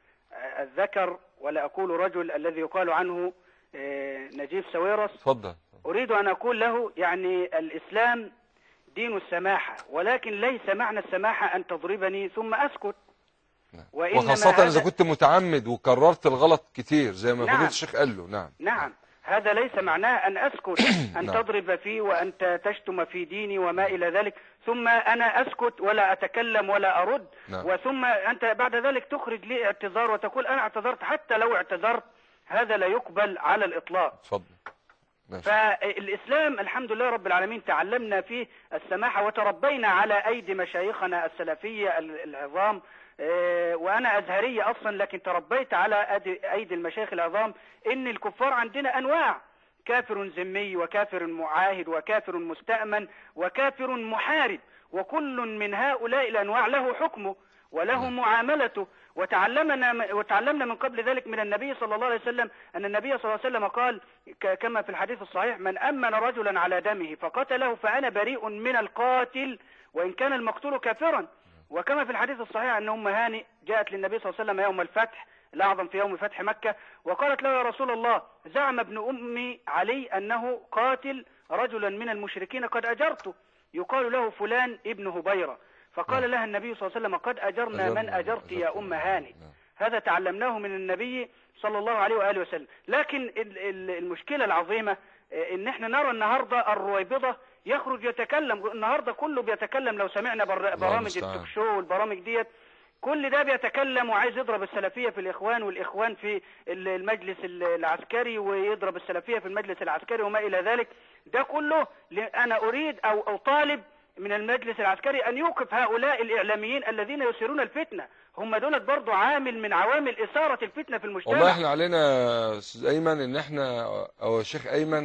آه، الذكر ولا أقول رجل الذي يقال عنه آه، نجيب ساويرس اتفضل أريد أن أقول له يعني الإسلام دين السماحة ولكن ليس معنى السماحة أن تضربني ثم أسكت نعم. وإنما وخاصة هذا- إذا كنت متعمد وكررت الغلط كتير زي ما نعم. فضيلة الشيخ قال له نعم نعم هذا ليس معناه أن أسكت أن نعم. تضرب في وأن ت- تشتم في ديني وما إلى ذلك ثم أنا أسكت ولا أتكلم ولا أرد نعم. وثم أنت بعد ذلك تخرج لي اعتذار وتقول أنا اعتذرت حتى لو اعتذرت هذا لا يقبل على الإطلاق اتفضل ماشي فالإسلام الحمد لله رب العالمين تعلمنا فيه السماحة وتربينا على أيدي مشايخنا السلفية ال- العظام آه، وأنا أزهرية أصلا لكن تربيت على أد- أيدي المشايخ العظام إن الكفار عندنا أنواع كافر ذمي وكافر معاهد وكافر مستأمن وكافر محارب وكل من هؤلاء الأنواع له حكمه وله معاملته وتعلمنا وتعلمنا من قبل ذلك من النبي صلى الله عليه وسلم أن النبي صلى الله عليه وسلم قال ك- كما في الحديث الصحيح من أمن رجلا على دمه فقتله فأنا بريء من القاتل وإن كان المقتول كافرا وكما في الحديث الصحيح أن أم هانئ جاءت للنبي صلى الله عليه وسلم يوم الفتح الأعظم في يوم فتح مكة وقالت له يا رسول الله زعم ابن أمي علي أنه قاتل رجلا من المشركين قد أجرته يقال له فلان ابن هبيرة فقال لها النبي صلى الله عليه وسلم قد أجرنا من أجرنا، أجرت يا أم أجرنا. هانئ نعم. هذا تعلمناه من النبي صلى الله عليه وآله وسلم لكن ال- ال- المشكلة العظيمة آه، ان احنا نرى النهاردة الرويبضة يخرج يتكلم النهاردة كله بيتكلم لو سمعنا بر- برامج المستعان. التوك شو والبرامج ديت كل ده بيتكلم وعايز يضرب السلفية في الإخوان والإخوان في ال- المجلس ال- العسكري ويضرب السلفية في المجلس العسكري وما إلى ذلك ده كله ل- أنا أريد أو أو طالب من المجلس العسكري أن يوقف هؤلاء الإعلاميين الذين يثيرون الفتنة هم دولت برضو عامل من عوامل إثارة الفتنة في المجتمع والله احنا علينا يا استاذ ايمن ان احنا او يا شيخ ايمن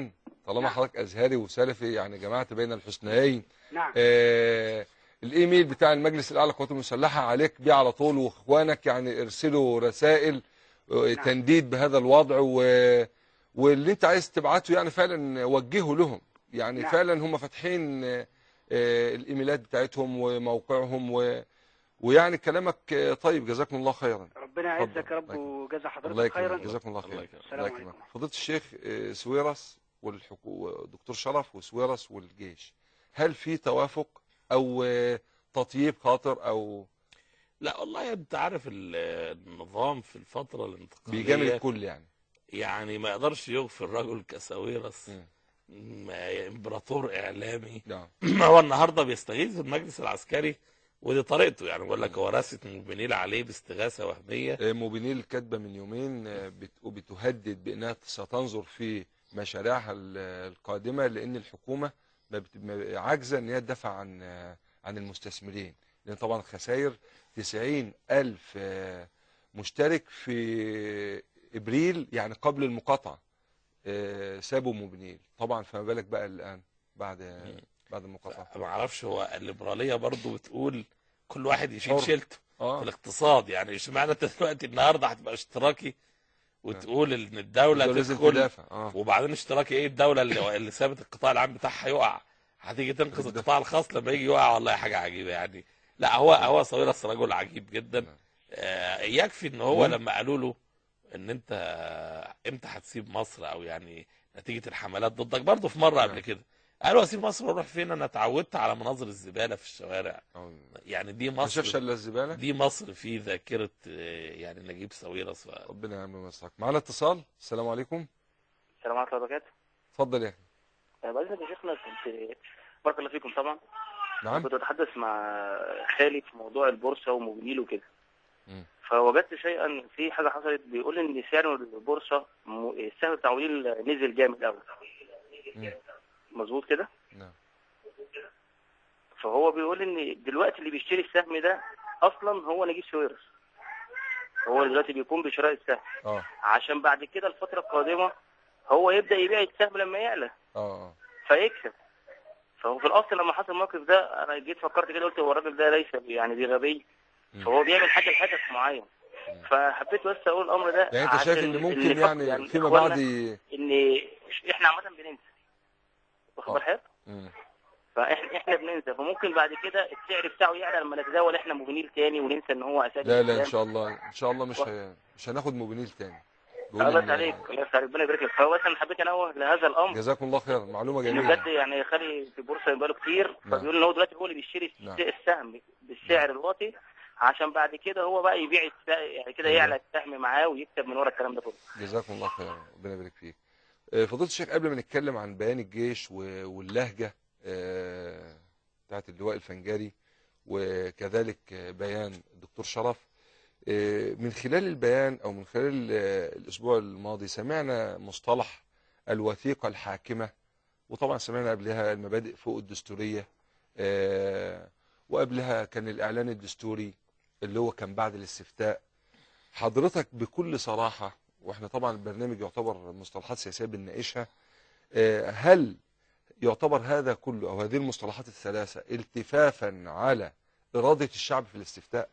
طالما نعم. حضرتك ازهري وسلفي يعني جمعت بين الحسنيين نعم آه الايميل بتاع المجلس الاعلى للقوات المسلحه عليك بيه على طول واخوانك يعني ارسلوا رسائل آه، نعم. تنديد بهذا الوضع و... واللي انت عايز تبعته يعني فعلا وجهه لهم يعني نعم. فعلا هم فاتحين آه، آه، الايميلات بتاعتهم وموقعهم و... ويعني كلامك آه، طيب جزاكم الله خيرا ربنا اتفضل. يعزك يا رب الله وجزا الله حضرتك خيرا يكرمك جزاكم الله الله خير يكرمك. السلام الله عليكم. يكرمك فضيله الشيخ آه، سويرس والحكو... ودكتور شرف وسويرس والجيش هل في توافق او آه، تطييب خاطر او لا والله انت عارف ال- النظام في الفتره الانتقاليه بيجامل الكل يعني يعني ما يقدرش يغفر رجل كساويرس مم. ما- امبراطور اعلامي نعم هو النهارده بيستغيث بالمجلس العسكري ودي طريقته يعني بيقول لك هو راسة مبنيل عليه باستغاثه وهميه آه، موبينيل كاتبه من يومين آه، بت... وبتهدد بانها ستنظر في مشاريعها ال- القادمه لان الحكومه ما بت... ما- عاجزه ان هي تدافع عن آه، عن المستثمرين لان طبعا خسائر 90 الف آه، مشترك في ابريل يعني قبل المقاطعه آه، سابوا موبينيل طبعا فما بالك بقى الان بعد بعد المقاطعه ما اعرفش هو الليبراليه برضو بتقول كل واحد يشيل حر. شيلته في اه الاقتصاد يعني مش معنى انت دلوقتي النهارده هتبقى اشتراكي وتقول ان الدوله لازم تدخل تدافع اه وبعدين اشتراكي ايه الدوله اللي, اللي سابت القطاع العام بتاعها يقع هتيجي تنقذ بالدفع. القطاع الخاص لما يجي يقع والله حاجه عجيبه يعني لا هو هو صويرس رجل عجيب جدا نعم. آه يكفي ان هو مم. لما قالوا له ان انت امتى هتسيب مصر او يعني نتيجه الحملات ضدك برضه في مره قبل نعم. كده قالوا اسيب مصر واروح فين انا اتعودت على مناظر الزباله في الشوارع آه. يعني دي ما شافش مصر الا الزباله دي مصر في ذاكره آه، يعني نجيب ساويرس ف... ربنا يعمل مساك معانا اتصال السلام عليكم السلام عليكم ورحمة الله وبركاته. اتفضل يا اخي أه، بعد إذنك يا شيخنا كنت بارك الله فيكم طبعا نعم كنت أتحدث مع خالي في موضوع البورصة وموبينيل وكده مم. فوجدت شيئا في حاجة حصلت بيقول إن سعر البورصة م- السهم بتاع موبينيل نزل جامد قوي مم. مظبوط كده نعم فهو بيقول إن دلوقتي اللي بيشتري السهم ده أصلا هو نجيب سويرس هو دلوقتي بيقوم بشراء السهم اه عشان بعد كده الفترة القادمة هو يبدأ يبيع السهم لما يعلى اه اه فيكسب فهو في الاصل لما حصل الموقف ده انا جيت فكرت كده قلت هو الراجل ده ليس يعني بغبي مم. فهو بيعمل حاجه لهدف معين مم. فحبيت بس اقول الامر ده يعني انت شايف عشان ان ممكن النفاق يعني فيما إخواننا بعد ي- ان احنا عامه بننسى واخد آه. بال حضرتك؟ مم. فاحنا احنا بننسى فممكن بعد كده السعر بتاعه يعلى لما نتداول احنا موبينيل تاني وننسى ان هو اساسي لا لا ان شاء الله ان شاء الله مش ه... مش هناخد موبينيل تاني بيقول الله إن- عليك الله يفتح عليك ربنا يبارك لك فهو بس انا حبيت انوه لهذا الامر جزاكم الله خير معلومه ان جميله بجد يعني خالي في البورصه بقاله كتير نعم. فبيقول ان هو دلوقتي هو اللي بيشتري نعم. السهم بالسعر الواطي عشان بعد كده هو بقى يبيع الس- يعني كده أيوة. يعلى السهم معاه ويكسب من ورا الكلام ده كله جزاكم الله خير ربنا يبارك فيك آه، فضيله الشيخ قبل ما نتكلم عن بيان الجيش و- واللهجه آه، بتاعت اللواء الفنجاري وكذلك آه، بيان الدكتور شرف آه، من خلال البيان او من خلال آه، الاسبوع الماضي سمعنا مصطلح الوثيقه الحاكمه وطبعا سمعنا قبلها المبادئ فوق الدستوريه آه، وقبلها كان الاعلان الدستوري اللي هو كان بعد الاستفتاء حضرتك بكل صراحه واحنا طبعا البرنامج يعتبر مصطلحات سياسيه بنناقشها آه، هل يعتبر هذا كله او هذه المصطلحات الثلاثه التفافا على اراده الشعب في الاستفتاء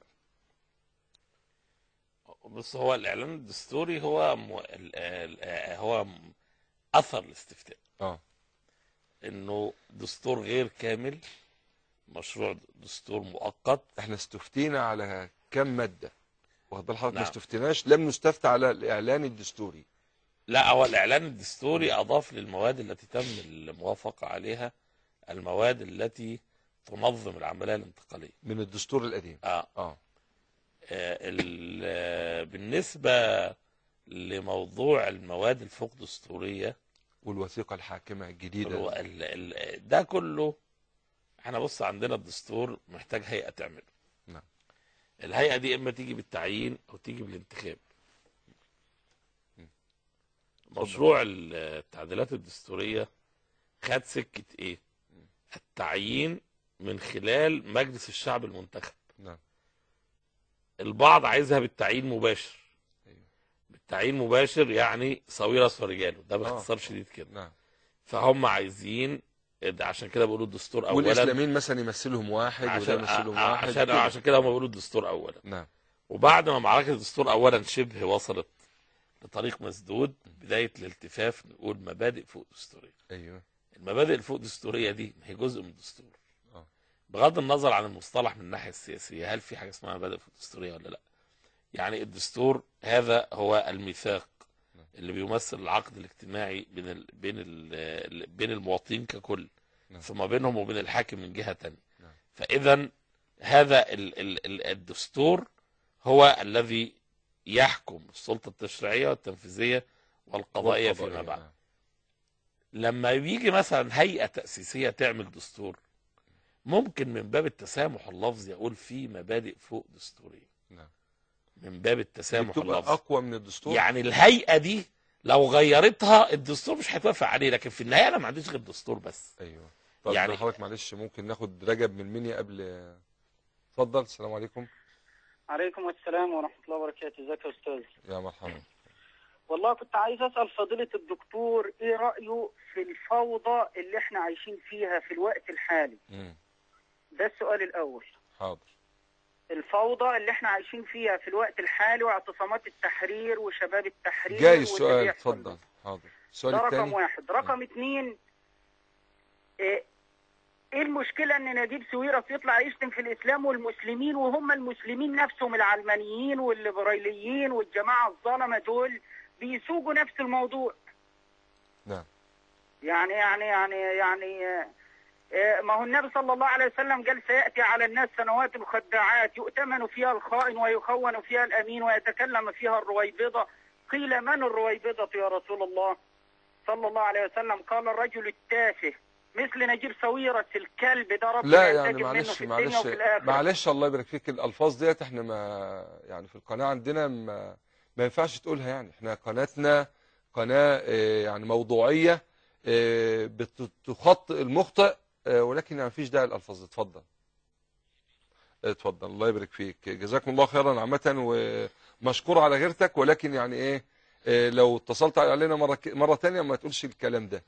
بص هو الاعلان الدستوري هو م... ال- ال- هو م- اثر الاستفتاء اه انه دستور غير كامل مشروع دستور مؤقت احنا استفتينا على كم ماده واخد بال حضرتك ما نعم. استفتيناش لم نستفتى على الاعلان الدستوري لا هو الاعلان الدستوري اضاف للمواد التي تم الموافقه عليها المواد التي تنظم العمليه الانتقاليه من الدستور القديم اه اه آه، ال- آه، بالنسبه لموضوع المواد الفوق دستوريه والوثيقه الحاكمه هو الجديده ال- ال- ده كله احنا بص عندنا الدستور محتاج هيئه تعمله نعم. الهيئه دي اما تيجي بالتعيين او تيجي بالانتخاب م. مشروع التعديلات الدستوريه خد سكه ايه التعيين من خلال مجلس الشعب المنتخب نعم البعض عايزها بالتعيين مباشر أيوة. بالتعيين مباشر يعني صويرس ورجاله ده باختصار آه. شديد كده نعم فهم عايزين ده عشان كده بيقولوا الدستور اولا والاسلاميين مثلا يمثلهم واحد وده عشان يمثلهم ع- واحد عشان كده. عشان كده هم بيقولوا الدستور اولا نعم وبعد ما معركه الدستور اولا شبه وصلت لطريق مسدود بدايه الالتفاف نقول مبادئ فوق دستوريه ايوه المبادئ الفوق دستوريه دي هي جزء من الدستور آه. بغض النظر عن المصطلح من الناحيه السياسيه هل في حاجه اسمها مبادئ فوق دستوريه ولا لا يعني الدستور هذا هو الميثاق اللي بيمثل العقد الاجتماعي بين ال... بين ال... بين المواطنين ككل نعم. ثم بينهم وبين الحاكم من جهه تانية نعم. فاذا هذا ال... ال... ال- الدستور هو الذي يحكم السلطه التشريعيه والتنفيذيه والقضائيه فيما والقضائية، بعد نعم. لما يجي مثلا هيئة تأسيسية تعمل دستور ممكن من باب التسامح اللفظي أقول في مبادئ فوق دستورية نعم. من باب دي التسامح بتبقى اللفظي اقوى من الدستور يعني الهيئة دي لو غيرتها الدستور مش هيتوافق عليه لكن في النهاية أنا ما عنديش غير دستور بس ايوه طب يعني- يعني حضرتك معلش ممكن ناخد رجب من منيا قبل اتفضل السلام عليكم عليكم السلام ورحمة الله وبركاته ازيك يا أستاذ يا مرحبا والله كنت عايز أسأل فضيلة الدكتور إيه رأيه في الفوضى اللي إحنا عايشين فيها في الوقت الحالي مم. ده السؤال الأول حاضر الفوضى اللي إحنا عايشين فيها في الوقت الحالي واعتصامات التحرير وشباب التحرير جاي واللي السؤال بيحصل اتفضل ده. حاضر السؤال ده رقم الثاني واحد رقم اتنين إيه ايه المشكلة ان نجيب سويرس يطلع يشتم في الاسلام والمسلمين وهم المسلمين نفسهم العلمانيين والليبراليين والجماعة الظلمة دول بيسوقوا نفس الموضوع نعم يعني يعني يعني يعني آه، آه، ما هو النبي صلى الله عليه وسلم قال سيأتي على الناس سنوات خداعات يؤتمن فيها الخائن ويخون فيها الأمين ويتكلم فيها الرويبضة قيل من الرويبضة يا رسول الله صلى الله عليه وسلم قال الرجل التافه مثل نجيب سويرس الكلب ده ربنا لا يعني ينتقم منه معلش في الدنيا معلش وفي الآخرة معلش الله يبارك فيك الالفاظ ديت احنا ما يعني في القناه عندنا ما, ما ينفعش تقولها يعني احنا قناتنا قناه اه، يعني موضوعيه اه، بتخطئ المخطئ اه، ولكن ما فيش داعي للالفاظ دي. اتفضل اتفضل الله يبارك فيك جزاكم الله خيرا عامه ومشكور على غيرتك ولكن يعني ايه اه، لو اتصلت علينا مره ك- مره ثانيه ما تقولش الكلام ده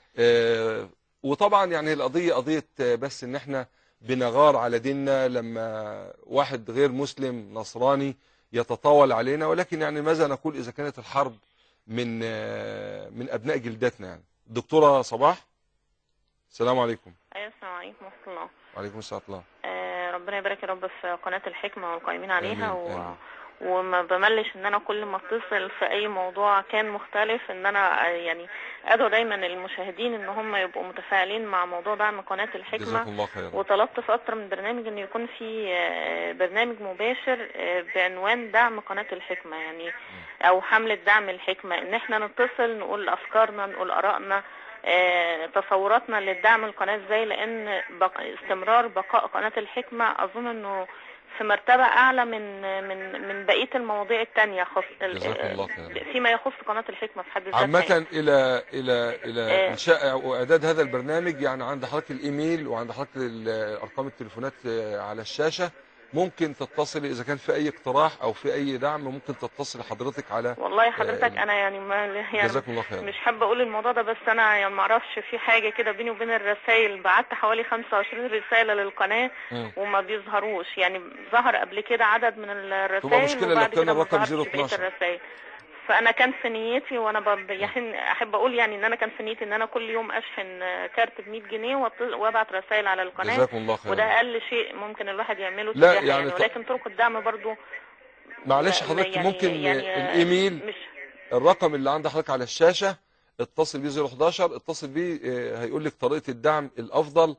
اه، وطبعا يعني القضية قضية بس ان احنا بنغار على ديننا لما واحد غير مسلم نصراني يتطاول علينا ولكن يعني ماذا نقول اذا كانت الحرب من من ابناء جلدتنا يعني دكتورة صباح السلام عليكم ايوه السلام عليكم ورحمه الله وعليكم السلام ورحمة الله آه ربنا يبارك يا رب في قناه الحكمه والقائمين عليها آمين، و... آمين. وما بملش ان انا كل ما اتصل في اي موضوع كان مختلف ان انا آه، يعني ادعو دايما المشاهدين ان هم يبقوا متفاعلين مع موضوع دعم قناه الحكمه جزاكم الله خيرا وطلبت في اكتر من برنامج ان يكون في آه، برنامج مباشر آه، بعنوان دعم قناة الحكمة يعني او حملة دعم الحكمة ان احنا نتصل نقول افكارنا نقول ارائنا آه، تصوراتنا للدعم القناة ازاي لان بق... استمرار بقاء قناة الحكمة اظن انه في مرتبة اعلى من من من بقية المواضيع التانية خاص جزاكم الله خيرا. فيما يخص قناة الحكمة في حد ذاتها يعني. عامة إلى إلى إلى آه. إنشاء وإعداد هذا البرنامج يعني عند حضرتك الإيميل وعند حضرتك ال- أرقام التليفونات آه، على الشاشة ممكن تتصل إذا كان في أي اقتراح أو في أي دعم ممكن تتصل حضرتك على والله حضرتك آه، انا يعني ما يعني جزاكم الله خيرا مش حابه اقول الموضوع ده بس انا يعني ما اعرفش في حاجه كده بيني وبين الرسائل بعت حوالي 25 رساله للقناه مم. وما بيظهروش يعني ظهر قبل كده عدد من الرسائل تبقى مشكلة لو وبعد كان كده ما الرقم ظهرش بقية 012. الرسائل فانا كان في نيتي وانا ب... يعني احب اقول يعني ان انا كان في نيتي ان انا كل يوم اشحن كارت ب 100 جنيه وأط- وابعت رسائل على القناه جزاكم الله وده خيرا اقل شيء ممكن الواحد يعمله لا، تجاهها يعني يعني ط- ولكن طرق الدعم برضو معلش ما- حضرتك يعني- ممكن يعني الإيميل مش الرقم اللي عند حضرتك على الشاشة اتصل بيه 011 اتصل بيه آه، هيقول لك طريقة الدعم الأفضل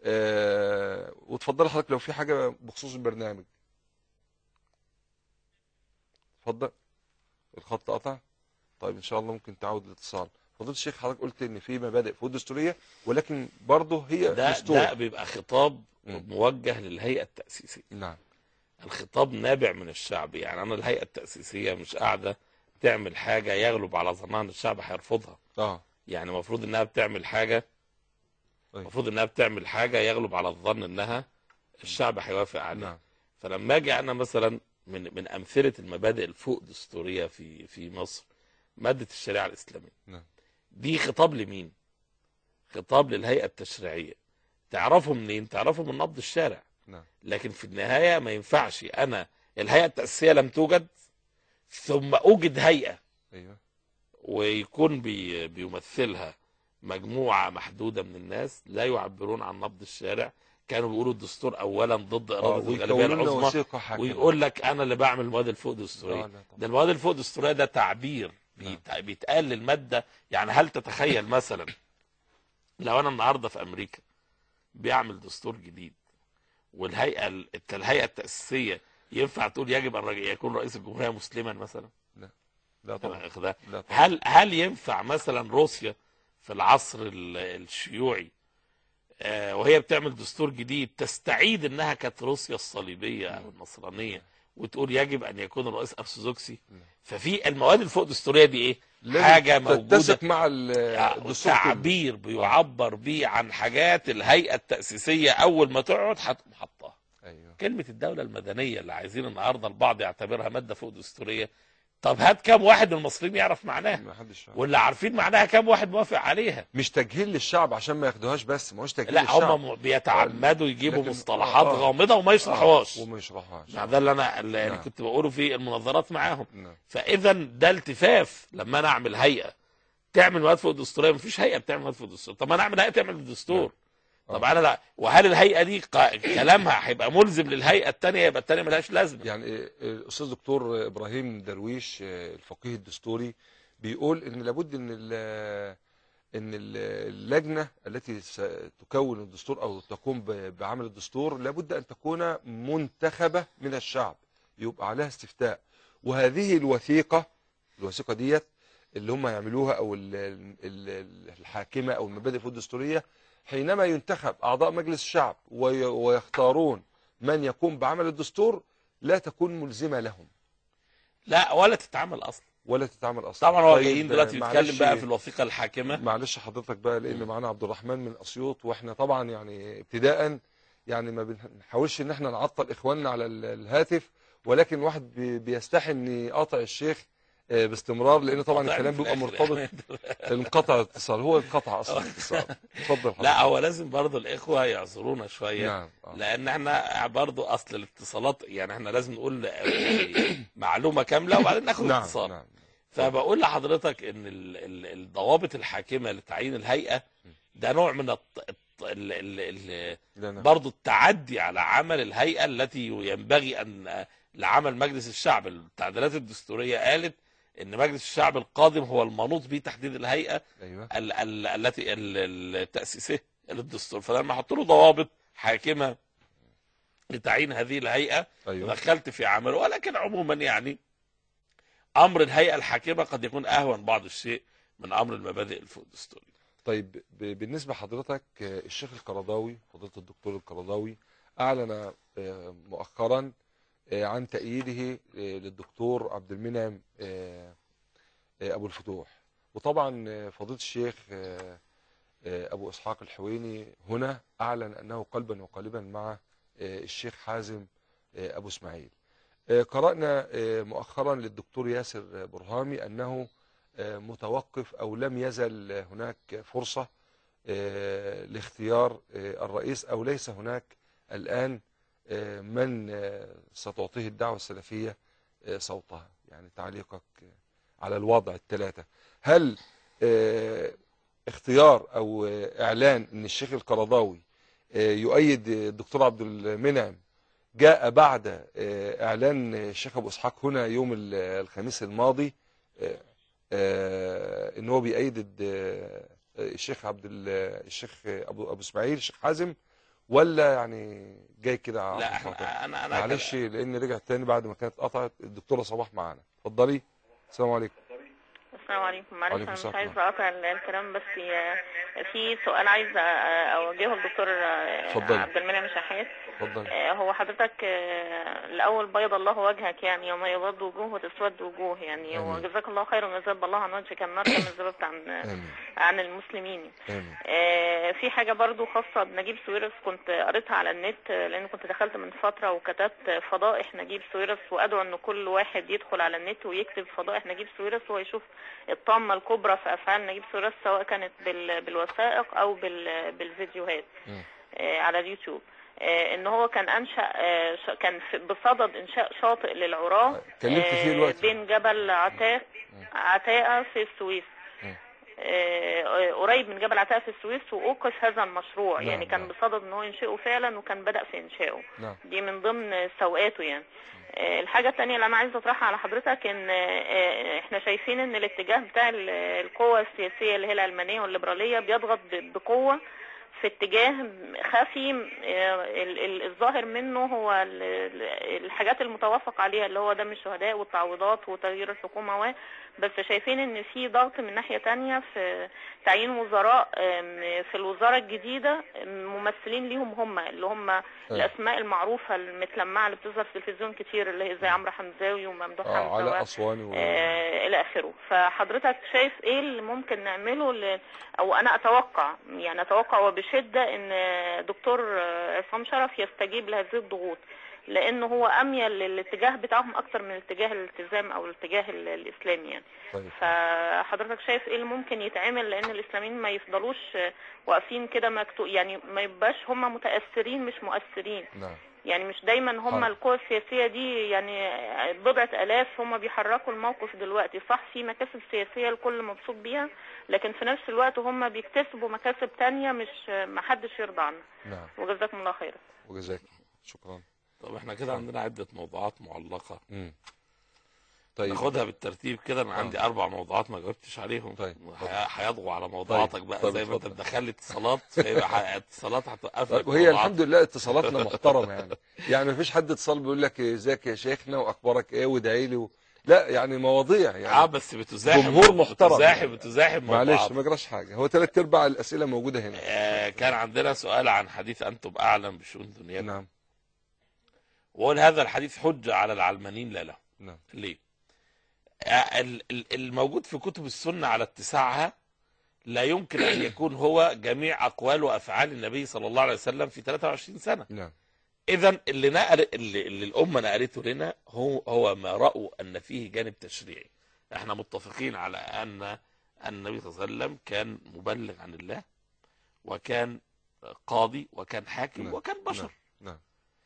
آه، وتفضل حضرتك لو في حاجة بخصوص البرنامج اتفضل الخط قطع طيب ان شاء الله ممكن تعود الاتصال فضيله الشيخ حضرتك قلت ان في مبادئ فوق دستوريه ولكن برضه هي ده دستور ده بيبقى خطاب مم. موجه للهيئه التاسيسيه نعم الخطاب نابع من الشعب يعني انا الهيئه التاسيسيه مش قاعده تعمل حاجه يغلب على ظنها ان الشعب هيرفضها اه يعني المفروض انها بتعمل حاجه أيوة. المفروض انها بتعمل حاجه يغلب على الظن انها الشعب هيوافق عليها نعم فلما اجي انا مثلا من من امثله المبادئ الفوق دستوريه في في مصر ماده الشريعه الاسلاميه نعم. دي خطاب لمين خطاب للهيئه التشريعيه تعرفه منين تعرفه من نبض الشارع نعم. لكن في النهايه ما ينفعش انا الهيئه التاسيسيه لم توجد ثم اوجد هيئه ايوه ويكون بي بيمثلها مجموعة محدودة من الناس لا يعبرون عن نبض الشارع كانوا بيقولوا الدستور أولا ضد اه إرادة الغالبية ويكونوا لنا العظمى وثيقه حاكمه ويقول لك أنا اللي بعمل المواد الفوق دستورية آه، لا طبعا. ده المواد الفوق دستورية ده تعبير بيت- بيتقال للمادة يعني هل تتخيل مثلا لو أنا النهاردة في أمريكا بيعمل دستور جديد والهيئة ال- الهيئة التأسيسية ينفع تقول يجب أن يكون رئيس الجمهورية مسلما مثلا لا طبعا ده لا طبعا هل هل ينفع مثلا روسيا في العصر ال- الشيوعي آه، وهي بتعمل دستور جديد تستعيد انها كانت روسيا الصليبيه او النصرانيه وتقول يجب ان يكون الرئيس ارثوذكسي ففي المواد الفوق دستوريه دي ايه؟ لازم حاجه موجوده تتسق مع ال- الدستور كله. تعبير بيعبر بيه عن حاجات الهيئه التاسيسيه اول ما تقعد هتقوم حطها ايوه كلمه الدوله المدنيه اللي عايزين النهارده البعض يعتبرها ماده فوق دستوريه طب هات كام واحد من المصريين يعرف معناها ما حدش عارف. واللي عارفين معناها كام واحد موافق عليها مش تجهيل للشعب عشان ما ياخدوهاش بس ما هوش تجهيل لا للشعب هم بيتعمدوا يجيبوا لكن- مصطلحات آه، آه. غامضه وما يشرحوهاش وما يشرحوهاش ما ده اللي انا اللي نعم. كنت بقوله في المناظرات معاهم نعم. فاذا ده التفاف لما انا اعمل هيئه تعمل مواد فوق الدستوريه مفيش هيئه بتعمل مواد فوق الدستور طب ما انا اعمل هيئه تعمل الدستور طب انا لا وهل الهيئه دي ق- كلامها هيبقى ملزم للهيئه الثانيه يبقى الثانيه ملهاش لازمه يعني آه، الاستاذ دكتور ابراهيم درويش آه، الفقيه الدستوري بيقول ان لابد ان ال- ان ال- اللجنه التي ستكون الدستور او تقوم ب- بعمل الدستور لابد ان تكون منتخبه من الشعب يبقى عليها استفتاء وهذه الوثيقه الوثيقه ديت اللي هم يعملوها او ال- ال- الحاكمه او المبادئ الفوق الدستوريه حينما ينتخب اعضاء مجلس الشعب وي- ويختارون من يقوم بعمل الدستور لا تكون ملزمه لهم لا ولا تتعمل اصلا ولا تتعمل اصلا طبعا هو طيب، جايين دلوقتي معلش- بيتكلم بقى في الوثيقه الحاكمه معلش حضرتك بقى لان معانا عبد الرحمن من اسيوط واحنا طبعا يعني ابتداء يعني ما بنحاولش ان احنا نعطل اخواننا على ال- الهاتف ولكن الواحد بي- بيستحي ان يقاطع الشيخ آه، باستمرار لان طبعا قطعني الكلام في بيبقى الآخر مرتبط يعني. انقطع الاتصال هو انقطع اصلا الاتصال اتفضل حضرتك لا هو لازم برضه الاخوه يعذرونا شويه نعم آه. لان احنا برضه اصل الاتصالات يعني احنا لازم نقول يعني معلومه كامله وبعدين ناخد نعم اتصال نعم فبقول لحضرتك ان ال- ال- الضوابط الحاكمه لتعيين الهيئه ده نوع من الط- الط- ال- ال- ال- لا نعم. برضه التعدي على عمل الهيئه التي ينبغي ان لعمل مجلس الشعب التعديلات الدستوريه قالت ان مجلس الشعب القادم هو المنوط به تحديد الهيئه ايوه ال- ال- التي ال- التأسيسية للدستور فلما حط له ضوابط حاكمة لتعيين هذه الهيئة ايوه دخلت في عمله ولكن عموما يعني أمر الهيئة الحاكمة قد يكون أهون بعض الشيء من أمر المبادئ الفوق الدستورية طيب ب- بالنسبة حضرتك آه، الشيخ القرضاوي فضيلة الدكتور القرضاوي أعلن آه، مؤخرا آه، عن تأييده آه، للدكتور عبد المنعم آه، آه، أبو الفتوح وطبعا آه، فضيلة الشيخ آه، آه، أبو إسحاق الحويني هنا أعلن أنه قلبا وقالبا مع آه، الشيخ حازم آه، أبو إسماعيل آه، قرأنا آه، مؤخرا للدكتور ياسر برهامي أنه آه، متوقف أو لم يزل هناك فرصة آه، لاختيار آه، الرئيس أو ليس هناك الآن آه، من آه، ستعطيه الدعوة السلفية آه، صوتها يعني تعليقك آه، على الوضع الثلاثة هل آه، اختيار أو آه، إعلان أن الشيخ القرضاوي آه، يؤيد الدكتور عبد المنعم جاء بعد آه، إعلان الشيخ أبو إسحاق هنا يوم ال- الخميس الماضي آه، آه، ان هو بيأيد الد- آه، الشيخ عبد ال- الشيخ ابو ابو اسماعيل الشيخ حازم ولا يعني جاي كده على لا خاطر؟ احنا انا انا معلش لان رجع تاني بعد ما كانت قطعت الدكتوره صباح معانا اتفضلي السلام عليكم السلام عليكم معلش وعليكم انا مش السلام. عايزه اقطع ال- الكلام بس آه، في سؤال عايزه آه، اوجهه للدكتور آه، اتفضلي. عبد المنعم شحات اتفضلي آه، هو حضرتك آه، الاول بيض الله وجهك يعني يوم يبض وجوه وتسود وجوه يعني آمين. وجزاك الله خيرا وجزاك الله عن وجهك النار كما ذببت عن امين عن المسلمين آمين. آه، في حاجة برضو خاصة بنجيب سويرس كنت قريتها على النت آه، لأن كنت دخلت من فترة وكتبت فضائح نجيب سويرس وأدعو أن كل واحد يدخل على النت ويكتب فضائح نجيب سويرس ويشوف الطامة الكبرى في أفعال نجيب سويرس سواء كانت بال- بالوثائق أو بال- بالفيديوهات مم. آه، على اليوتيوب آه، ان هو كان انشا آه، ش- كان في- بصدد انشاء شاطئ للعراة كلمت فيه آه، الوقت. بين جبل عتاق عتاقة في السويس مم. آه، قريب من جبل عتاقة في السويس وأوقف هذا المشروع نعم، يعني كان نعم. بصدد ان هو ينشئه فعلا وكان بدأ في انشائه نعم دي من ضمن سوءاته يعني آه، الحاجة التانية اللي أنا عايزة أطرحها على حضرتك إن آه، إحنا شايفين إن الاتجاه بتاع ال- القوى السياسية اللي هي العلمانية والليبرالية بيضغط ب- بقوة في اتجاه خفي آه، ال- ال- الظاهر منه هو ال- ال- الحاجات المتوافق عليها اللي هو دم الشهداء والتعويضات وتغيير الحكومة و بس شايفين ان في ضغط من ناحية تانية في تعيين وزراء آم، في الوزارة الجديدة آم، ممثلين ليهم هم اللي هم الاسماء المعروفة المتلمعة اللي بتظهر في التلفزيون كتير اللي هي زي عمرو حمزاوي وممدوح آه حمزاوي علاء أسواني و... آه، الى اخره فحضرتك شايف ايه اللي ممكن نعمله ل... او انا اتوقع يعني اتوقع وبشده ان دكتور آه، عصام شرف يستجيب لهذه الضغوط لانه هو اميل للاتجاه بتاعهم اكتر من اتجاه الالتزام او الاتجاه ال- الاسلامي يعني طيب فحضرتك شايف ايه اللي ممكن يتعمل لان الاسلاميين ما يفضلوش آه، واقفين كده مكتوب يعني ما يبقاش هم متاثرين مش مؤثرين نعم يعني مش دايما هم حاضر. القوى السياسية دي يعني بضعة آلاف هم بيحركوا الموقف دلوقتي صح في مكاسب سياسية الكل مبسوط بيها لكن في نفس الوقت هم بيكتسبوا مكاسب تانية مش محدش يرضى عنها نعم وجزاكم الله خيرا وجزاك شكرا طب احنا كده عندنا عدة موضوعات معلقة مم. طيب ناخدها بالترتيب كده انا عندي اربع موضوعات ما جاوبتش عليهم طيب. هي- هيضغوا على موضوعاتك طيب. بقى طيب، زي ما انت اتفضل. مدخل لي اتصالات فيبقى ح- اتصالات هتوقف لك طيب وهي موضوعات. الحمد لله اتصالاتنا محترمه يعني يعني مفيش حد اتصال بيقول لك ازيك يا شيخنا واخبارك ايه وادعي لي و... لا يعني مواضيع اه يعني بس بتزاحم جمهور محترم. بتزاحم بتزاحم معلش موضوعات. ما جراش حاجه هو ثلاث ارباع الاسئله موجوده هنا آه كان عندنا سؤال عن حديث انتم اعلم بشؤون دنياكم نعم وقول هذا الحديث حجة على العلمانيين لا لا نعم ليه آه، ال- ال- الموجود في كتب السنة على اتساعها لا يمكن أن يكون هو جميع أقوال وأفعال النبي صلى الله عليه وسلم في 23 سنة نعم إذا اللي نقل اللي, اللي الأمة نقلته لنا هو هو ما رأوا أن فيه جانب تشريعي احنا متفقين على أن النبي صلى الله عليه وسلم كان مبلغ عن الله وكان قاضي وكان حاكم نعم. وكان بشر نعم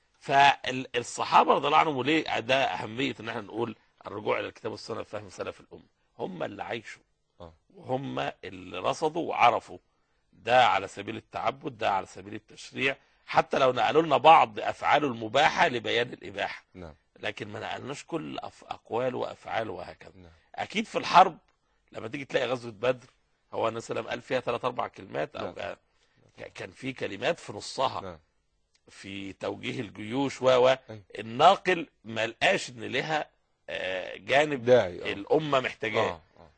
فالصحابه رضي الله عنهم وليه ده اهميه ان احنا نقول الرجوع الى الكتاب والسنه فهم سلف الامه هم اللي عايشوا آه. وهم اللي رصدوا وعرفوا ده على سبيل التعبد ده على سبيل التشريع حتى لو نقلوا لنا بعض افعاله المباحه لبيان الاباحه نعم لكن ما نقلناش كل أف- اقواله وافعاله وهكذا نعم اكيد في الحرب لما تيجي تلاقي غزوه بدر هو النبي صلى الله عليه وسلم قال فيها ثلاث اربع كلمات او نعم. كان- كان في كلمات في نصها نعم في توجيه الجيوش و و الناقل ما لقاش ان لها آه، جانب داعي آه. الامه محتاجاه آه. آه.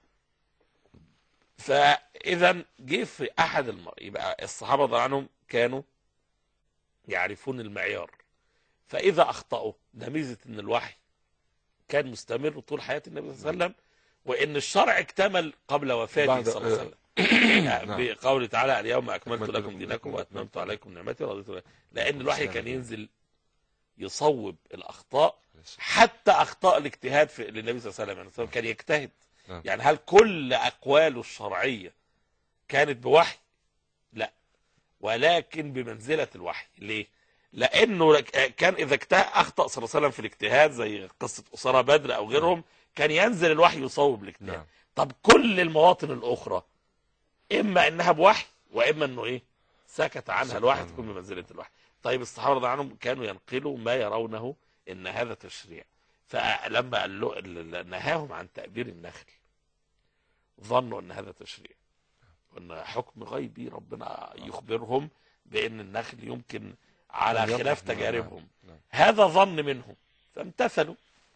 فاذا جه في احد الم... يبقى الصحابه رضي الله عنهم كانوا يعرفون المعيار فاذا اخطاوا ده ميزه ان الوحي كان مستمر طول حياه النبي صلى الله عليه وسلم وان الشرع اكتمل قبل وفاته بعد- صلى الله عليه وسلم نعم. بقوله تعالى اليوم اكملت أكملت لكم لكم دينكم دينكم واتممت وأتممت عليكم نعمتي ورضيت لكم لان الوحي كان السلام. ينزل يصوب الاخطاء حتى اخطاء الاجتهاد في للنبي صلى الله عليه وسلم يعني الرسول كان يجتهد نعم. يعني هل كل اقواله الشرعيه كانت بوحي لا ولكن بمنزله الوحي ليه لانه كان اذا اجتهد اخطا صلى الله عليه وسلم في الاجتهاد زي قصه اسره بدر او غيرهم كان ينزل الوحي يصوب الاجتهاد نعم طب كل المواطن الاخرى اما انها بوحي واما انه ايه سكت عنها سكت الوحي عنها. تكون بمنزله الوحي طيب الصحابه رضي الله عنهم كانوا ينقلوا ما يرونه ان هذا تشريع فلما قال له ال- نهاهم عن تأبير النخل ظنوا ان هذا تشريع وان حكم غيبي ربنا يخبرهم بان النخل يمكن على أن يطلع. خلاف نعم، تجاربهم نعم. هذا ظن منهم فامتثلوا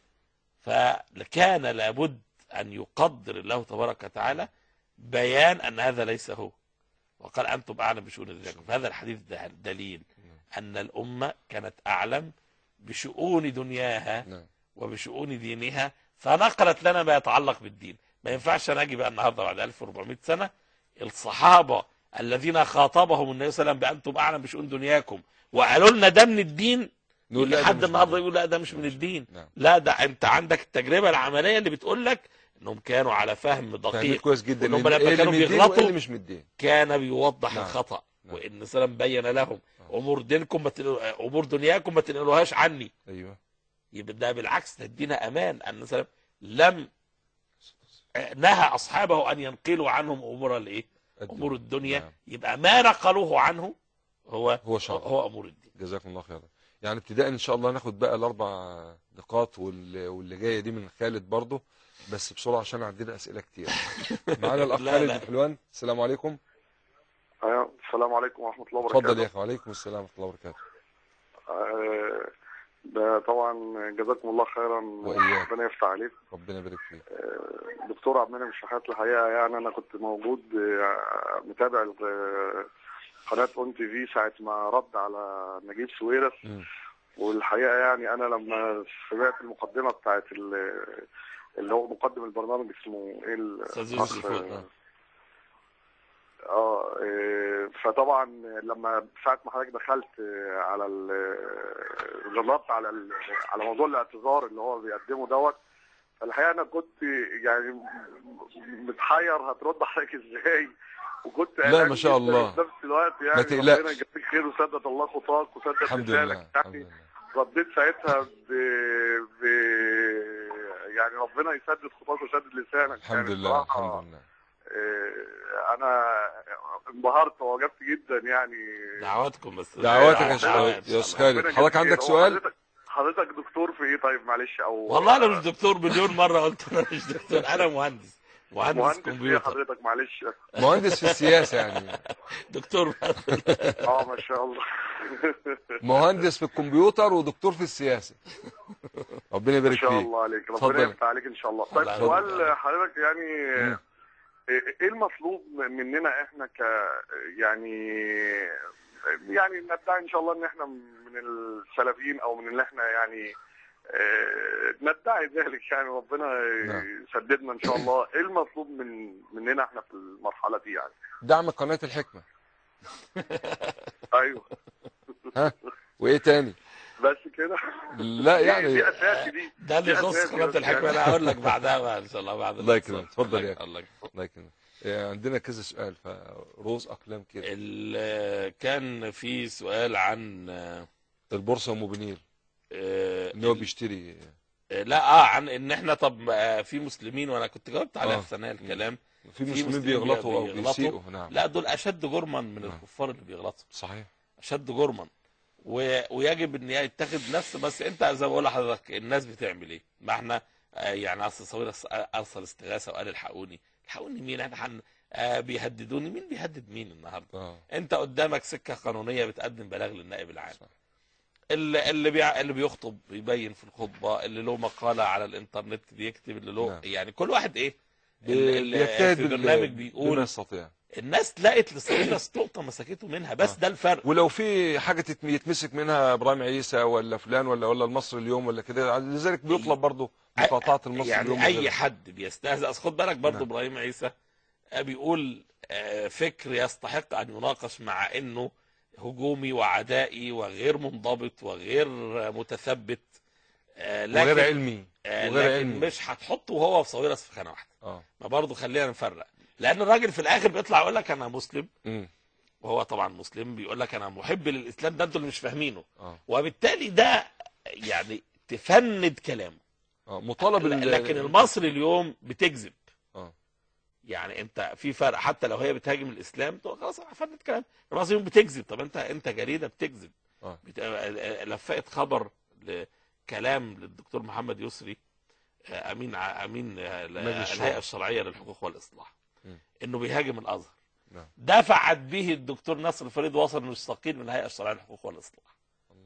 فكان لابد ان يقدر الله تبارك وتعالى بيان ان هذا ليس هو وقال انتم اعلم بشؤون دنياكم فهذا الحديث ده دليل ان الامه كانت اعلم بشؤون دنياها نعم وبشؤون دينها فنقلت لنا ما يتعلق بالدين ما ينفعش انا اجي بقى النهارده بعد 1400 سنه الصحابه الذين خاطبهم النبي صلى الله عليه وسلم بانتم اعلم بشؤون دنياكم وقالوا لنا ده من الدين نقول لا ده لحد مش النهارده من يقول لا ده مش من الدين نعم. لا ده انت عندك التجربه العمليه اللي بتقول لك انهم كانوا على فهم فاهمين دقيق كويس جدا وإن هم إن لما إيه اللي كانوا من الدين بيغلطوا وإيه اللي مش من الدين كان بيوضح نعم. الخطا نعم. وان سلام بين لهم امور دينكم ما تنقلوا- امور دنياكم ما تنقلوهاش عني ايوه يبقى ده بالعكس تدينا امان ان سلام لم نهى اصحابه ان ينقلوا عنهم امور الايه؟ الدين. امور الدنيا نعم. يبقى ما نقلوه عنه هو هو شرع. هو امور الدين جزاكم الله خيرا يعني ابتداء ان شاء الله ناخد بقى الاربع نقاط وال- واللي جايه دي من خالد برضه بس بسرعه عشان عندنا اسئله كتير معانا الاخ لا، خالد لا. الحلوان السلام عليكم أيوة. السلام عليكم ورحمة الله وبركاته اتفضل يا اخي وعليكم السلام ورحمه الله وبركاته آه، ده طبعا جزاكم الله خيرا وإياك. ربنا يفتح عليك ربنا يبارك فيك آه، دكتور عبد المنعم الشحات الحقيقة يعني أنا كنت موجود آه، متابع ال- قناة اون تي في ساعة ما رد على نجيب سويرس مم. والحقيقة يعني أنا لما سمعت المقدمة بتاعت ال- اللي هو مقدم البرنامج اسمه إيه ال- أستاذ الأخ- يوسف فؤاد. آه. اه إيه، فطبعا لما ساعه ما حضرتك دخلت آه، على ال- جربت على ال- على موضوع الاعتذار اللي هو بيقدمه دوت فالحقيقه انا كنت يعني متحير هترد حضرتك ازاي وكنت لا، قلقان ما شاء جداً الله. في نفس الوقت يعني ما تقلقش. ربنا يجزيك خير وسدد الله خطاك وسدد الحمد لسانك لله الحمد يعني لله رديت ساعتها ب... ب... يعني ربنا يسدد خطاك ويسدد لسانك الحمد يعني لله بصراحة الحمد لله آه، انا انبهرت وعجبت جدا يعني دعواتكم بس دعواتك يا دعوات شيخ إن خالد شاء يا الله. أستاذ خالد ربنا حضرتك يجزيك عندك خير. هو سؤال حضرتك حضرتك دكتور في ايه طيب معلش او والله انا مش دكتور مليون مره قلت انا مش دكتور انا مهندس مهندس, مهندس في ايه كمبيوتر حضرتك معلش مهندس في السياسه يعني دكتور اه ما شاء الله مهندس في الكمبيوتر ودكتور في السياسه ربنا ما يبارك شاء فيك الله عليك اتفضل. ربنا يفتح عليك ان شاء الله طيب الله سؤال يرضى. حضرتك يعني مم. ايه المطلوب مننا احنا ك يعني يعني ندعي ان شاء الله ان احنا من السلفيين او من اللي احنا يعني آه، ندعي ذلك يعني ربنا نعم. يسددنا ان شاء الله ايه المطلوب من مننا احنا في المرحله دي يعني دعم قناه الحكمه ايوه ها وايه تاني بس كده لا دي- يعني دي اساسي دي ده اللي دي يخص أساسي قناه بس الحكمه يعني. انا هقول لك بعدها بقى ان شاء الله بعد الله الاتصال. يكرمك. اتفضل الله- يا أخي. الله يكرمك. الله يكرمك إيه، عندنا كذا سؤال فروز اقلام كده ال- كان في سؤال عن آه، البورصه وموبينيل آه، ان هو بيشتري آه، لا اه عن ان احنا طب آه، في مسلمين وانا كنت جاوبت عليها آه. في ثنايا الكلام في مسلمين مسلمين بيغلطوا او بيغلطوا. بيسيئوا نعم لا دول اشد جرما من نعم. الكفار اللي بيغلطوا صحيح اشد جرما و... ويجب ان يتخذ نفس بس انت زي ما بقول لحضرتك الناس بتعمل ايه؟ ما احنا آه، يعني اصل صغير ارسل استغاثه وقال الحقوني الحقوني مين احنا حن... آه بيهددوني مين بيهدد مين النهارده؟ اه انت قدامك سكه قانونيه بتقدم بلاغ للنائب العام صح. اللي اللي, بيع... اللي بيخطب بيبين في الخطبه اللي له مقاله على الانترنت بيكتب اللي له نعم. يعني كل واحد ايه بي- اللي- اللي بيجتهد في بال- برنامج بما بيقول يستطيع الناس لقت لسيرس نقطه مسكته منها بس آه. ده الفرق ولو في حاجه تتم- يتمسك منها ابراهيم عيسى ولا فلان ولا ولا المصري اليوم ولا كده لذلك بيطلب برضه مقاطعه المصري اليوم يعني اي وغيرها. حد بيستهزأ أصل خد بالك برضه نعم. ابراهيم عيسى آه، بيقول آه، فكر يستحق ان يناقش مع انه هجومي وعدائي وغير منضبط وغير آه، متثبت آه، لكن وغير علمي آه، وغير لكن علمي. مش هتحطه وهو في صويرس في خانه واحده اه ما برضه خلينا نفرق لان الراجل في الاخر بيطلع يقول لك انا مسلم امم وهو طبعا مسلم بيقول لك انا محب للاسلام ده انتوا اللي مش فاهمينه اه وبالتالي ده يعني تفند كلامه اه مطالب ال- لكن المصري اليوم بتكذب اه يعني انت في فرق حتى لو هي بتهاجم الاسلام تقول خلاص انا فندت كلام المصري اليوم بتكذب طب انت انت جريده بتكذب اه بت... لفقت خبر لكلام للدكتور محمد يسري آه، امين ع- امين آه، مجلس الشورى. الهيئه الشرعيه للحقوق والاصلاح م. انه بيهاجم الازهر نعم. دفعت به الدكتور نصر الفريد وصل انه يستقيل من الهيئه الشرعيه للحقوق والاصلاح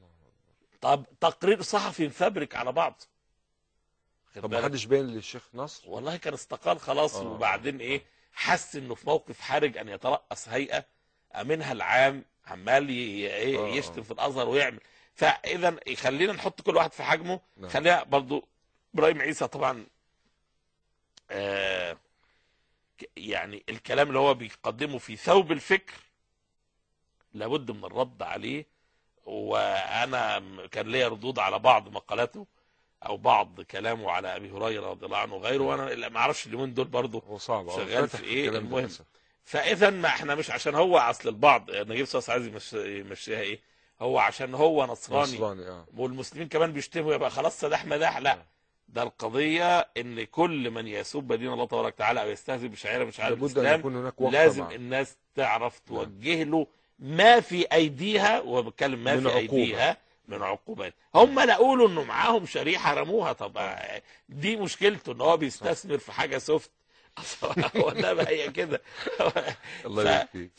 طب تقرير صحفي مفبرك على بعض خد طب بالك؟ ما حدش باين للشيخ نصر والله كان استقال خلاص آه. وبعدين ايه حس انه في موقف حرج ان يترأس هيئة امينها العام عمال ي- ايه آه، يشتم آه. في الازهر ويعمل فاذا خلينا نحط كل واحد في حجمه نعم. خلينا برضو ابراهيم عيسى طبعا آه ك- يعني الكلام اللي هو بيقدمه في ثوب الفكر لابد من الرد عليه وانا م- كان ليا ردود على بعض مقالاته او بعض كلامه على ابي هريره رضي الله عنه وغيره وانا ما اعرفش اليومين دول برضه هو صعب آه، شغال فاتح في إيه؟ الكلام ده المهم. للأسف. فاذا ما احنا مش عشان هو اصل البعض نجيب صوص عايز يمش- يمشيها ايه هو عشان هو نصراني نصراني اه والمسلمين كمان بيشتموا يبقى خلاص سداح مداح لا ده القضيه ان كل من يسب دين الله تبارك وتعالى او يستهزئ بشعيره من شعائر لابد ان الاسلام يكون هناك وقفه لازم معه. الناس تعرف توجه له ما في ايديها وهو بيتكلم ما من في عقوبة. ايديها من عقوبات هم لا قولوا انه معاهم شريحه رموها طب دي مشكلته ان هو بيستثمر في حاجه سوفت هو ده بقى هي كده الله ف- يبارك فيك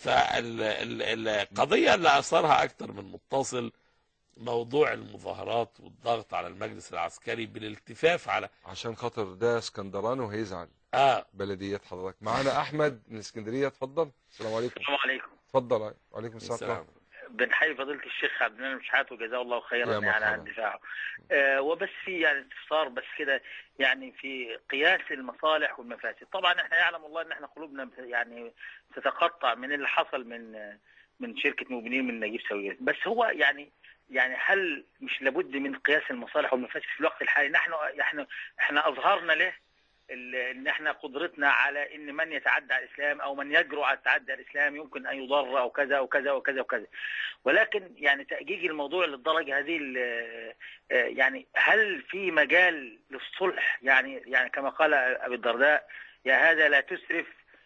فالقضيه اللي اثرها اكتر من متصل موضوع المظاهرات والضغط على المجلس العسكري بالالتفاف على عشان خاطر ده اسكندراني وهيزعل اه بلديات حضرتك معانا احمد من اسكندريه اتفضل السلام عليكم السلام عليكم اتفضل وعليكم السلام السلام بنحيي فضيلة الشيخ عبد المنعم شحات وجزاه الله يا خيرا يعني مرحبا. عن دفاعه آه وبس في يعني استفسار بس كده يعني في قياس المصالح والمفاسد طبعا احنا يعلم الله ان احنا قلوبنا بت- يعني تتقطع من اللي حصل من آه، من شركة مؤمنين من نجيب ساويرس بس هو يعني يعني هل مش لابد من قياس المصالح والمفاسد في الوقت الحالي نحن احنا احنا اظهرنا له ال- ان احنا قدرتنا على ان من يتعدى على الاسلام او من يجرؤ على التعدي على الاسلام يمكن ان يضر او كذا وكذا وكذا وكذا ولكن يعني تأجيج الموضوع للدرجة هذه ال- آه، يعني هل في مجال للصلح يعني يعني كما قال أبي الدرداء يا هذا لا تسرف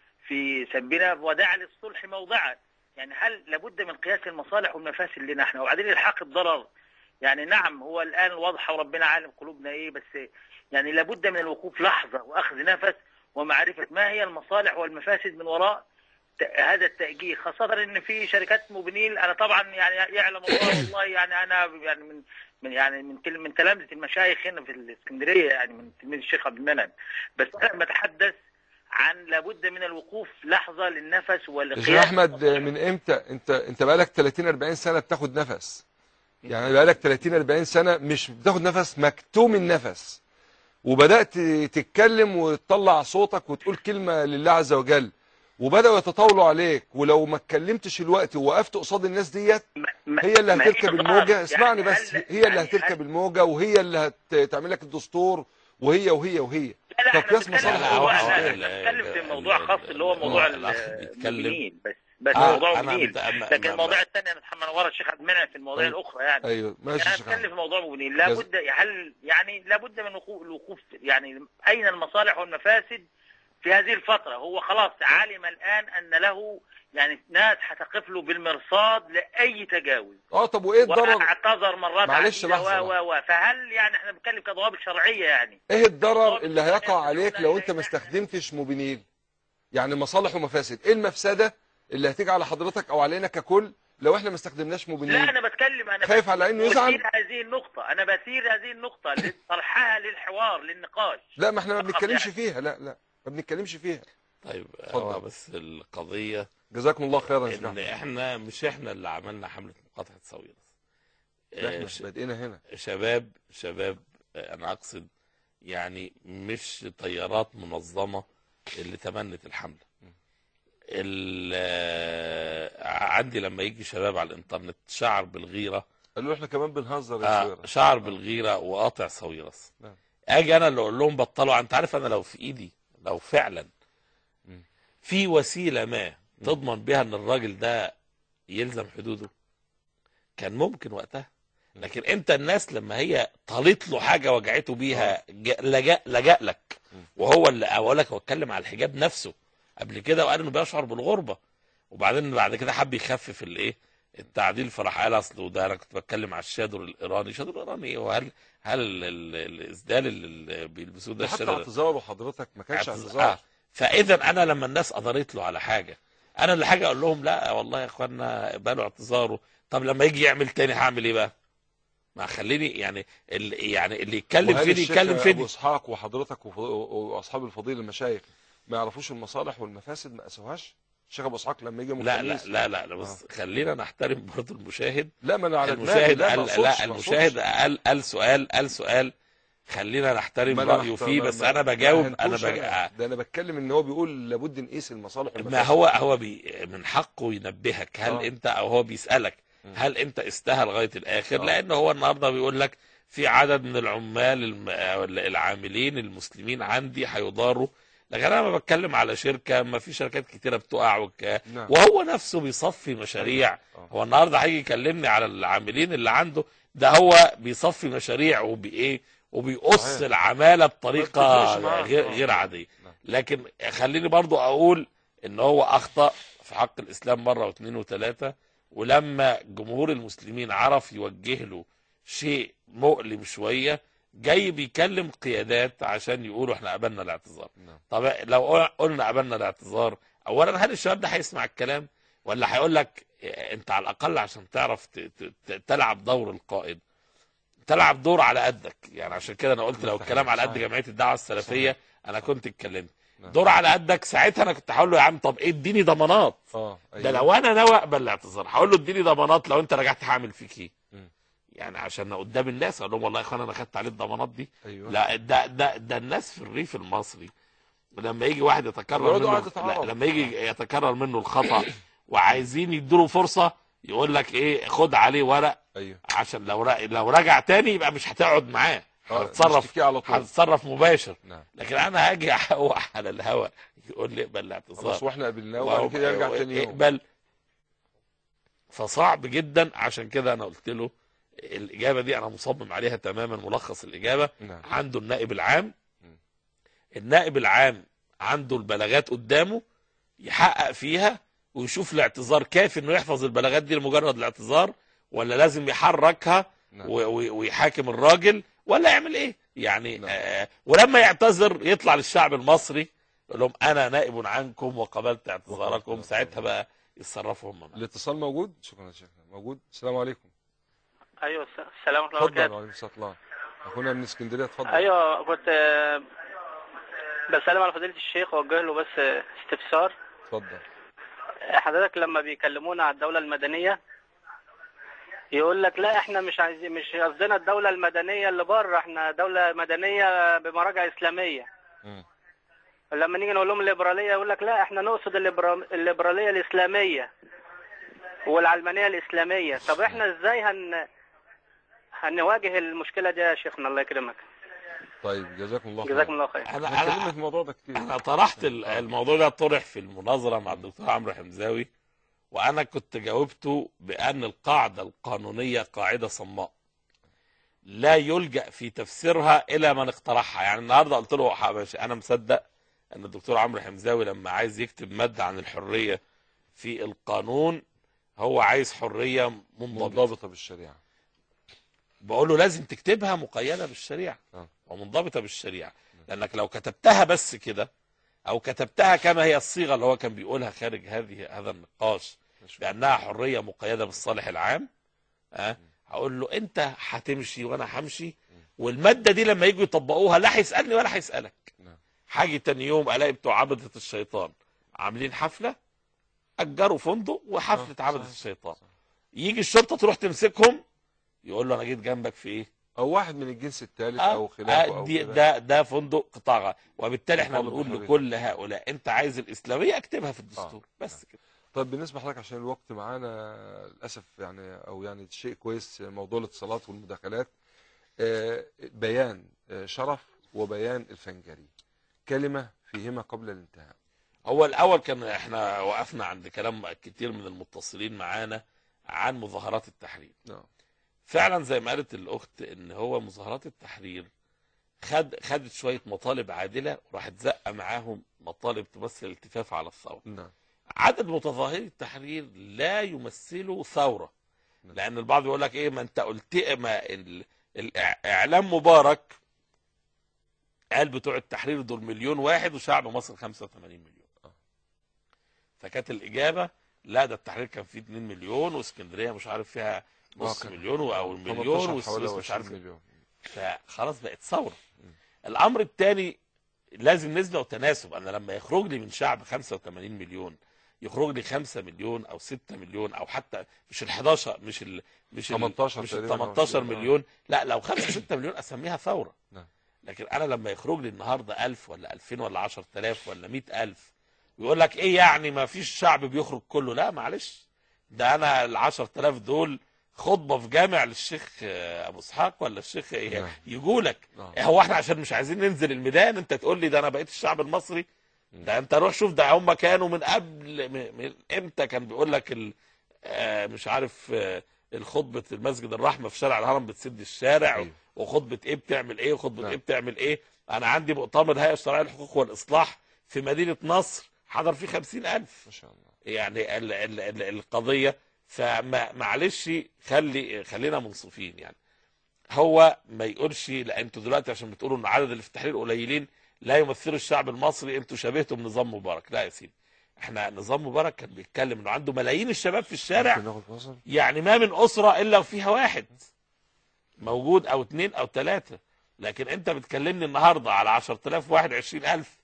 في سبنا ودع للصلح موضعا يعني هل لابد من قياس المصالح والمفاسد لنا احنا وبعدين الحاق الضرر يعني نعم هو الآن واضحة وربنا عالم قلوبنا ايه بس يعني لابد من الوقوف لحظة واخذ نفس ومعرفة ما هي المصالح والمفاسد من وراء ت- هذا التأجيل خاصة ان في شركات موبينيل انا طبعا يعني يعلم الله والله يعني انا يعني من من يعني من تل- من تلامذة المشايخ هنا في الاسكندرية يعني من تلميذ الشيخ عبد المنعم بس انا بتحدث عن لابد من الوقوف لحظة للنفس يا شيخ والقياس احمد من امتى انت انت بقالك 30 40 سنه بتاخد نفس يعني بقالك 30 40 سنه مش بتاخد نفس مكتوم النفس وبدات تتكلم وتطلع صوتك وتقول كلمه لله عز وجل وبداوا يتطاولوا عليك ولو ما اتكلمتش الوقت ووقفت قصاد الناس ديت ما- هي اللي ما هي هتركب ضرر. الموجه يعني اسمعني بس هل- هي اللي يعني هتركب هل- الموجه وهي اللي هتعمل لك الدستور وهي وهي وهي لا لا طب احنا قياس بنتكلم مصالح في موضوع هو- لا، ال- احنا بنتكلم في ال- موضوع ال- خاص اللي هو موضوع الأخ بيتكلم. المؤمنين بس بس آه، موضوع أنا مؤمنين بت- أما- لكن ما- المواضيع ما- الثانيه نتحمل ورا الشيخ عبد المنعم في المواضيع أيوة. الاخرى يعني ايوه ماشي انا يا شيخ بتكلم أحمد. في موضوع مؤمنين لابد هل يعني لابد من وقوف الوقوف يعني اين المصالح والمفاسد في هذه الفترة هو خلاص علم الآن أن له يعني ناس هتقف له بالمرصاد لأي تجاوز اه طب وايه الضرر واعتذر مرات معلش عديدة لحظة، و و و فهل يعني احنا بنتكلم كضوابط شرعية يعني ايه الضرر اللي هيقع عليك لو انت ما استخدمتش موبينيل يعني مصالح ومفاسد ايه المفسده اللي هتيجي على حضرتك او علينا ككل لو احنا ما استخدمناش لا موبينيل انا بتكلم انا خايف على انه يزعل بثير هذه النقطة انا بثير هذه النقطة لطرحها للحوار للنقاش لا ما احنا ما فقط بنتكلمش يعني. فيها لا لا ما بنتكلمش فيها طيب اتفضل. هو بس القضيه جزاكم الله خيرا يا شيخ ان أحمد. احنا مش احنا اللي عملنا حمله مقاطعه ساويرس ده آه، احنا ش- بادئنا هنا شباب شباب آه، انا اقصد يعني مش طيارات منظمه اللي تمنت الحمله ال- آه، عندي لما يجي شباب على الانترنت شعر بالغيره قالوا احنا كمان بنهزر يا آه سويرة شعر بالغيره وقاطع ساويرس نعم. اجي انا اللي اقول لهم بطلوا انت عارف انا لو في ايدي لو فعلا مم. في وسيله ما تضمن بها ان الراجل ده يلزم حدوده كان ممكن وقتها لكن انت الناس لما هي طالت له حاجه وجعته بيها جا- لجأ لجأ لك وهو اللي اقول لك هو اتكلم على الحجاب نفسه قبل كده وقال انه بيشعر بالغربه وبعدين بعد كده حب يخفف الايه التعديل فراح قال اصله ده انا كنت بتكلم على الشادر الايراني الشادر الايراني ايه وهل هل ال- ال- الاسدال اللي اللي بيلبسوه ده وحتى الشادر اعتذاره حضرتك ما كانش اعتذ- اعتذار آه. فاذا انا لما الناس قدرت له على حاجه انا اللي حاجه اقول لهم لا والله يا اخوانا بقى له اعتذاره طب لما يجي يعمل تاني هعمل ايه بقى؟ ما خليني يعني اللي يعني اللي يتكلم وهل فيني الشيخ يتكلم ابو فيني اسحاق وحضرتك وف- واصحاب الفضيل المشايخ ما يعرفوش المصالح والمفاسد ما قاسوهاش الشيخ ابو اسحاق لما يجي يوم لا لا الخميس لا لا, لا بس خلينا نحترم برضه المشاهد لا ما انا على دماغي المشاهد لا ما قال اقصدش لا ما المشاهد أقصدش. قال قال سؤال قال سؤال خلينا نحترم ما أنا رايه محت- فيه ما- بس ما- انا ما بجاوب انا هنكوش بج... أنا. ده انا بتكلم ان هو بيقول لابد نقيس المصالح ما والمفاسد. هو هو بي من حقه ينبهك هل آه. انت او هو بيسالك هل انت استاهل لغايه الاخر آه. لان هو النهارده بيقول لك في عدد من العمال الم... أو العاملين المسلمين عندي هيضاروا لكن انا ما بتكلم على شركه ما في شركات كتيره بتقع وك... نعم. وهو نفسه بيصفي مشاريع آه. هو النهارده هيجي يكلمني على العاملين اللي عنده ده هو بيصفي مشاريع وبايه وبيقص صحيح. العماله ما بطريقه بتفرقش معاه. غير آه. غير عاديه نعم. لكن خليني برضو اقول ان هو اخطا في حق الاسلام مره واثنين وثلاثه ولما جمهور المسلمين عرف يوجه له شيء مؤلم شويه جاي بيكلم قيادات عشان يقولوا احنا قبلنا الاعتذار نعم. طب لو قلنا قبلنا الاعتذار اولا هل الشباب ده هيسمع الكلام ولا هيقول لك إيه، انت على الاقل عشان تعرف ت- ت- ت- تلعب دور القائد تلعب دور على قدك يعني عشان كده انا قلت لو الكلام على قد صحيح. جمعيه الدعوه السلفيه انا كنت اتكلمت نعم. دور على قدك ساعتها انا كنت هقول له يا عم طب ايه اديني ضمانات اه ده لو انا ناوي اقبل الاعتذار هقول له اديني ضمانات لو انت رجعت هعمل فيك ايه مم. يعني عشان قدام الناس اقول لهم والله يا اخوان انا خدت عليه الضمانات دي ايوه لا ده ده ده الناس في الريف المصري لما يجي واحد يتكرر يقعدوا منه قعدة عرب. لا لما يجي يتكرر منه الخطا وعايزين يدوا فرصه يقول لك ايه خد عليه ورق ايوه عشان لو ر- لو رجع تاني يبقى مش هتقعد معاه آه، هتتصرف نشتكيه على طول. هتتصرف مباشر نعم لكن انا هاجي احوح على الهوا يقول لي اقبل الاعتذار خلاص واحنا قبلناه وبعد كده يرجع تاني يوم اقبل فصعب جدا عشان كده انا قلت له الاجابه دي انا مصمم عليها تماما ملخص الاجابه نعم عنده النائب العام مم. النائب العام عنده البلاغات قدامه يحقق فيها ويشوف الاعتذار كافي انه يحفظ البلاغات دي لمجرد الاعتذار ولا لازم يحركها نعم. و- و- ويحاكم الراجل ولا يعمل ايه يعني نعم. آه ولما يعتذر يطلع للشعب المصري يقول لهم انا نائب عنكم وقبلت اعتذاركم وقبلت ساعتها بقى يتصرفوا هم معاه. الاتصال موجود شكرا يا شيخنا موجود السلام عليكم ايوه الس- السلام ورحمه الله اتفضل وبركاته وعليكم السلام الله اخونا من اسكندريه اتفضل ايوه كنت آه، بسلم على فضيله الشيخ واوجه له بس آه، استفسار اتفضل آه، حضرتك لما بيكلمونا على الدوله المدنيه يقول لك لا احنا مش عايزين مش قصدنا الدوله المدنيه اللي بره احنا دوله مدنيه بمراجع اسلاميه مم. لما نيجي نقول لهم الليبراليه يقول لك لا احنا نقصد الليبرا- الليبراليه الاسلاميه والعلمانيه الاسلاميه طب احنا ازاي هن هنواجه المشكله دي يا شيخنا الله يكرمك طيب جزاكم الله خير جزاكم الله خير انا احنا اتكلمنا انا في الموضوع ده كتير انا طرحت ال- الموضوع ده طرح في المناظره مع الدكتور عمرو حمزاوي وانا كنت جاوبته بان القاعده القانونيه قاعده صماء لا يلجا في تفسيرها الى من اقترحها يعني النهارده قلت له حبش انا مصدق ان الدكتور عمرو حمزاوي لما عايز يكتب ماده عن الحريه في القانون هو عايز حريه منضبطه منضبطه بالشريعه بقول له لازم تكتبها مقيده بالشريعه آه. ومنضبطه بالشريعه لانك لو كتبتها بس كده او كتبتها كما هي الصيغه اللي هو كان بيقولها خارج هذه هذا النقاش بانها حريه مقيده بالصالح العام أه؟ هقول له انت هتمشي وانا همشي والماده دي لما يجوا يطبقوها لا هيسالني ولا هيسالك نعم. حاجه تاني يوم الاقي بتوع عبده الشيطان عاملين حفله اجروا فندق وحفله آه، عبده صحيح. الشيطان يجي الشرطه تروح تمسكهم يقول له انا جيت جنبك في ايه او واحد من الجنس الثالث آه، او خلافه آه، او دي كده. ده ده فندق قطاع غ- وبالتالي احنا مطالب بنقول بالحرية. لكل هؤلاء انت عايز الاسلاميه اكتبها في الدستور بس كده طيب بالنسبه لحضرتك عشان الوقت معانا للاسف يعني او يعني شيء كويس موضوع الاتصالات والمداخلات آه، بيان آه، شرف وبيان الفنجري كلمه فيهما قبل الانتهاء هو الاول كان احنا وقفنا عند كلام كتير من المتصلين معانا عن مظاهرات التحرير نعم فعلا زي ما قالت الاخت ان هو مظاهرات التحرير خد خدت شويه مطالب عادله وراحت زقه معاهم مطالب تمثل الالتفاف على الثوره نعم عدد متظاهري التحرير لا يمثلوا ثوره نعم. لان البعض يقول لك ايه ما انت قلت ما ال- الاعلام مبارك قال بتوع التحرير دول مليون واحد وشعب مصر 85 مليون آه. فكانت الاجابه لا ده التحرير كان فيه 2 مليون واسكندريه مش عارف فيها نص كان مليون او 18 المليون حوالي والسويس مش 20 عارف مليون فخلاص بقت ثوره الامر الثاني لازم نسبه وتناسب انا لما يخرج لي من شعب 85 مليون يخرج لي 5 مليون او 6 مليون او حتى مش ال 11 مش ال مش ال 18 مش ال تقريباً. 18 آه. مليون لا لو 5 6 مليون اسميها ثوره نعم. لكن انا لما يخرج لي النهارده 1000 ولا 2000 ولا 10000 ولا 100000 ويقول لك ايه يعني ما فيش شعب بيخرج كله لا معلش ده انا ال 10000 دول خطبه في جامع للشيخ آه، ابو اسحاق ولا الشيخ نعم. يجوا لك نعم. هو احنا عشان مش عايزين ننزل الميدان انت تقول لي ده انا بقيت الشعب المصري ده انت روح شوف ده هم كانوا من قبل م- من امتى كان بيقول لك ال- آه، مش عارف آه، الخطبه المسجد الرحمه في شارع الهرم بتسد الشارع أيوة. وخطبه ايه بتعمل ايه وخطبه نعم. ايه بتعمل ايه انا عندي مؤتمر هيئه الشرعيه للحقوق والاصلاح في مدينه نصر حضر فيه خمسين ألف ما شاء الله يعني ال ال ال القضيه فمعلش خلي خلينا منصفين يعني هو ما يقولش لا انتوا دلوقتي عشان بتقولوا ان عدد اللي في التحرير قليلين لا يمثلوا الشعب المصري انتوا شبهتم نظام مبارك لا يا سيدي احنا نظام مبارك كان بيتكلم انه عنده ملايين الشباب في الشارع ممكن ناخد فاصل يعني ما من أسرة إلا وفيها واحد موجود أو اتنين أو تلاتة لكن أنت بتكلمني النهاردة على عشرة آلاف واحد عشرين ألف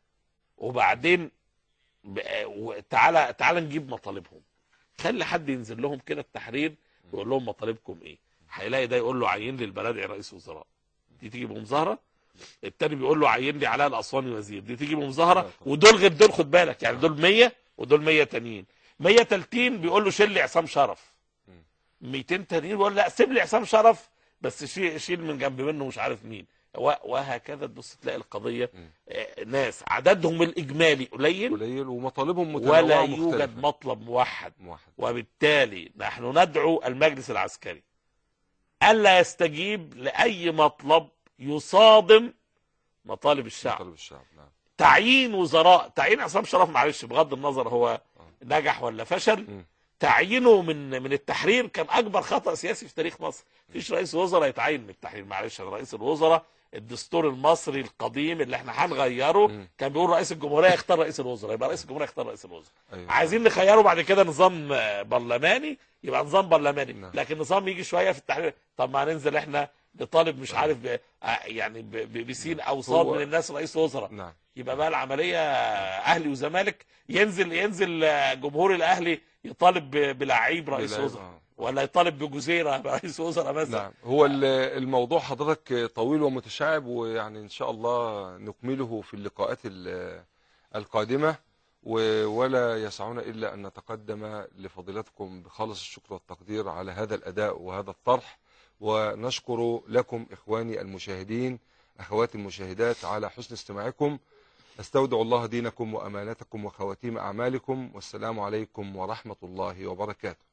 وبعدين ب- و- تعالى تعالى نجيب مطالبهم خلي حد ينزل لهم كده التحرير ويقول لهم مطالبكم ايه هيلاقي ده يقول له عين لي البلدعي رئيس وزراء دي تيجي بمظاهره التاني بيقول له عين لي علاء الاسواني وزير دي تيجي بمظاهره ودول غير دول خد بالك يعني دول 100 ودول 100 تانيين 100 تالتين بيقول له شيل لي عصام شرف 200 تانيين بيقول لا سيب لي عصام شرف بس شيل شيل من جنب منه مش عارف مين و- وهكذا تبص تلاقي القضيه آه، ناس عددهم الاجمالي قليل قليل ومطالبهم متنوعه ولا ومختلفة. يوجد مطلب موحد موحد وبالتالي نحن ندعو المجلس العسكري ألا يستجيب لأي مطلب يصادم مطالب الشعب مطالب الشعب نعم تعيين وزراء تعيين عصام شرف معلش بغض النظر هو نجح ولا فشل م. تعيينه من من التحرير كان اكبر خطا سياسي في تاريخ مصر مفيش رئيس وزراء يتعين من التحرير معلش أنا رئيس الوزراء الدستور المصري القديم اللي احنا هنغيره م. كان بيقول رئيس الجمهوريه يختار رئيس الوزراء يبقى رئيس الجمهوريه يختار رئيس الوزراء أيوة. عايزين نخيره بعد كده نظام آه، برلماني يبقى نظام برلماني نعم. لكن نظام يجي شويه في التحرير طب ما هننزل احنا نطالب مش عارف ب... آه، يعني ب... ب... بسين او صاد هو- من الناس رئيس وزراء نعم يبقى بقى العمليه اهلي وزمالك ينزل ينزل آه، جمهور الاهلي يطالب ب- بلعيب رئيس بلا- وزراء آه. ولا يطالب بجزيره رئيس وزراء مثلا نعم هو ال- الموضوع حضرتك طويل ومتشعب ويعني ان شاء الله نكمله في اللقاءات ال- القادمة و- ولا يسعنا الا ان نتقدم لفضيلتكم بخالص الشكر والتقدير على هذا الاداء وهذا الطرح ونشكر لكم اخواني المشاهدين اخواتي المشاهدات على حسن استماعكم استودع الله دينكم وامانتكم وخواتيم اعمالكم والسلام عليكم ورحمة الله وبركاته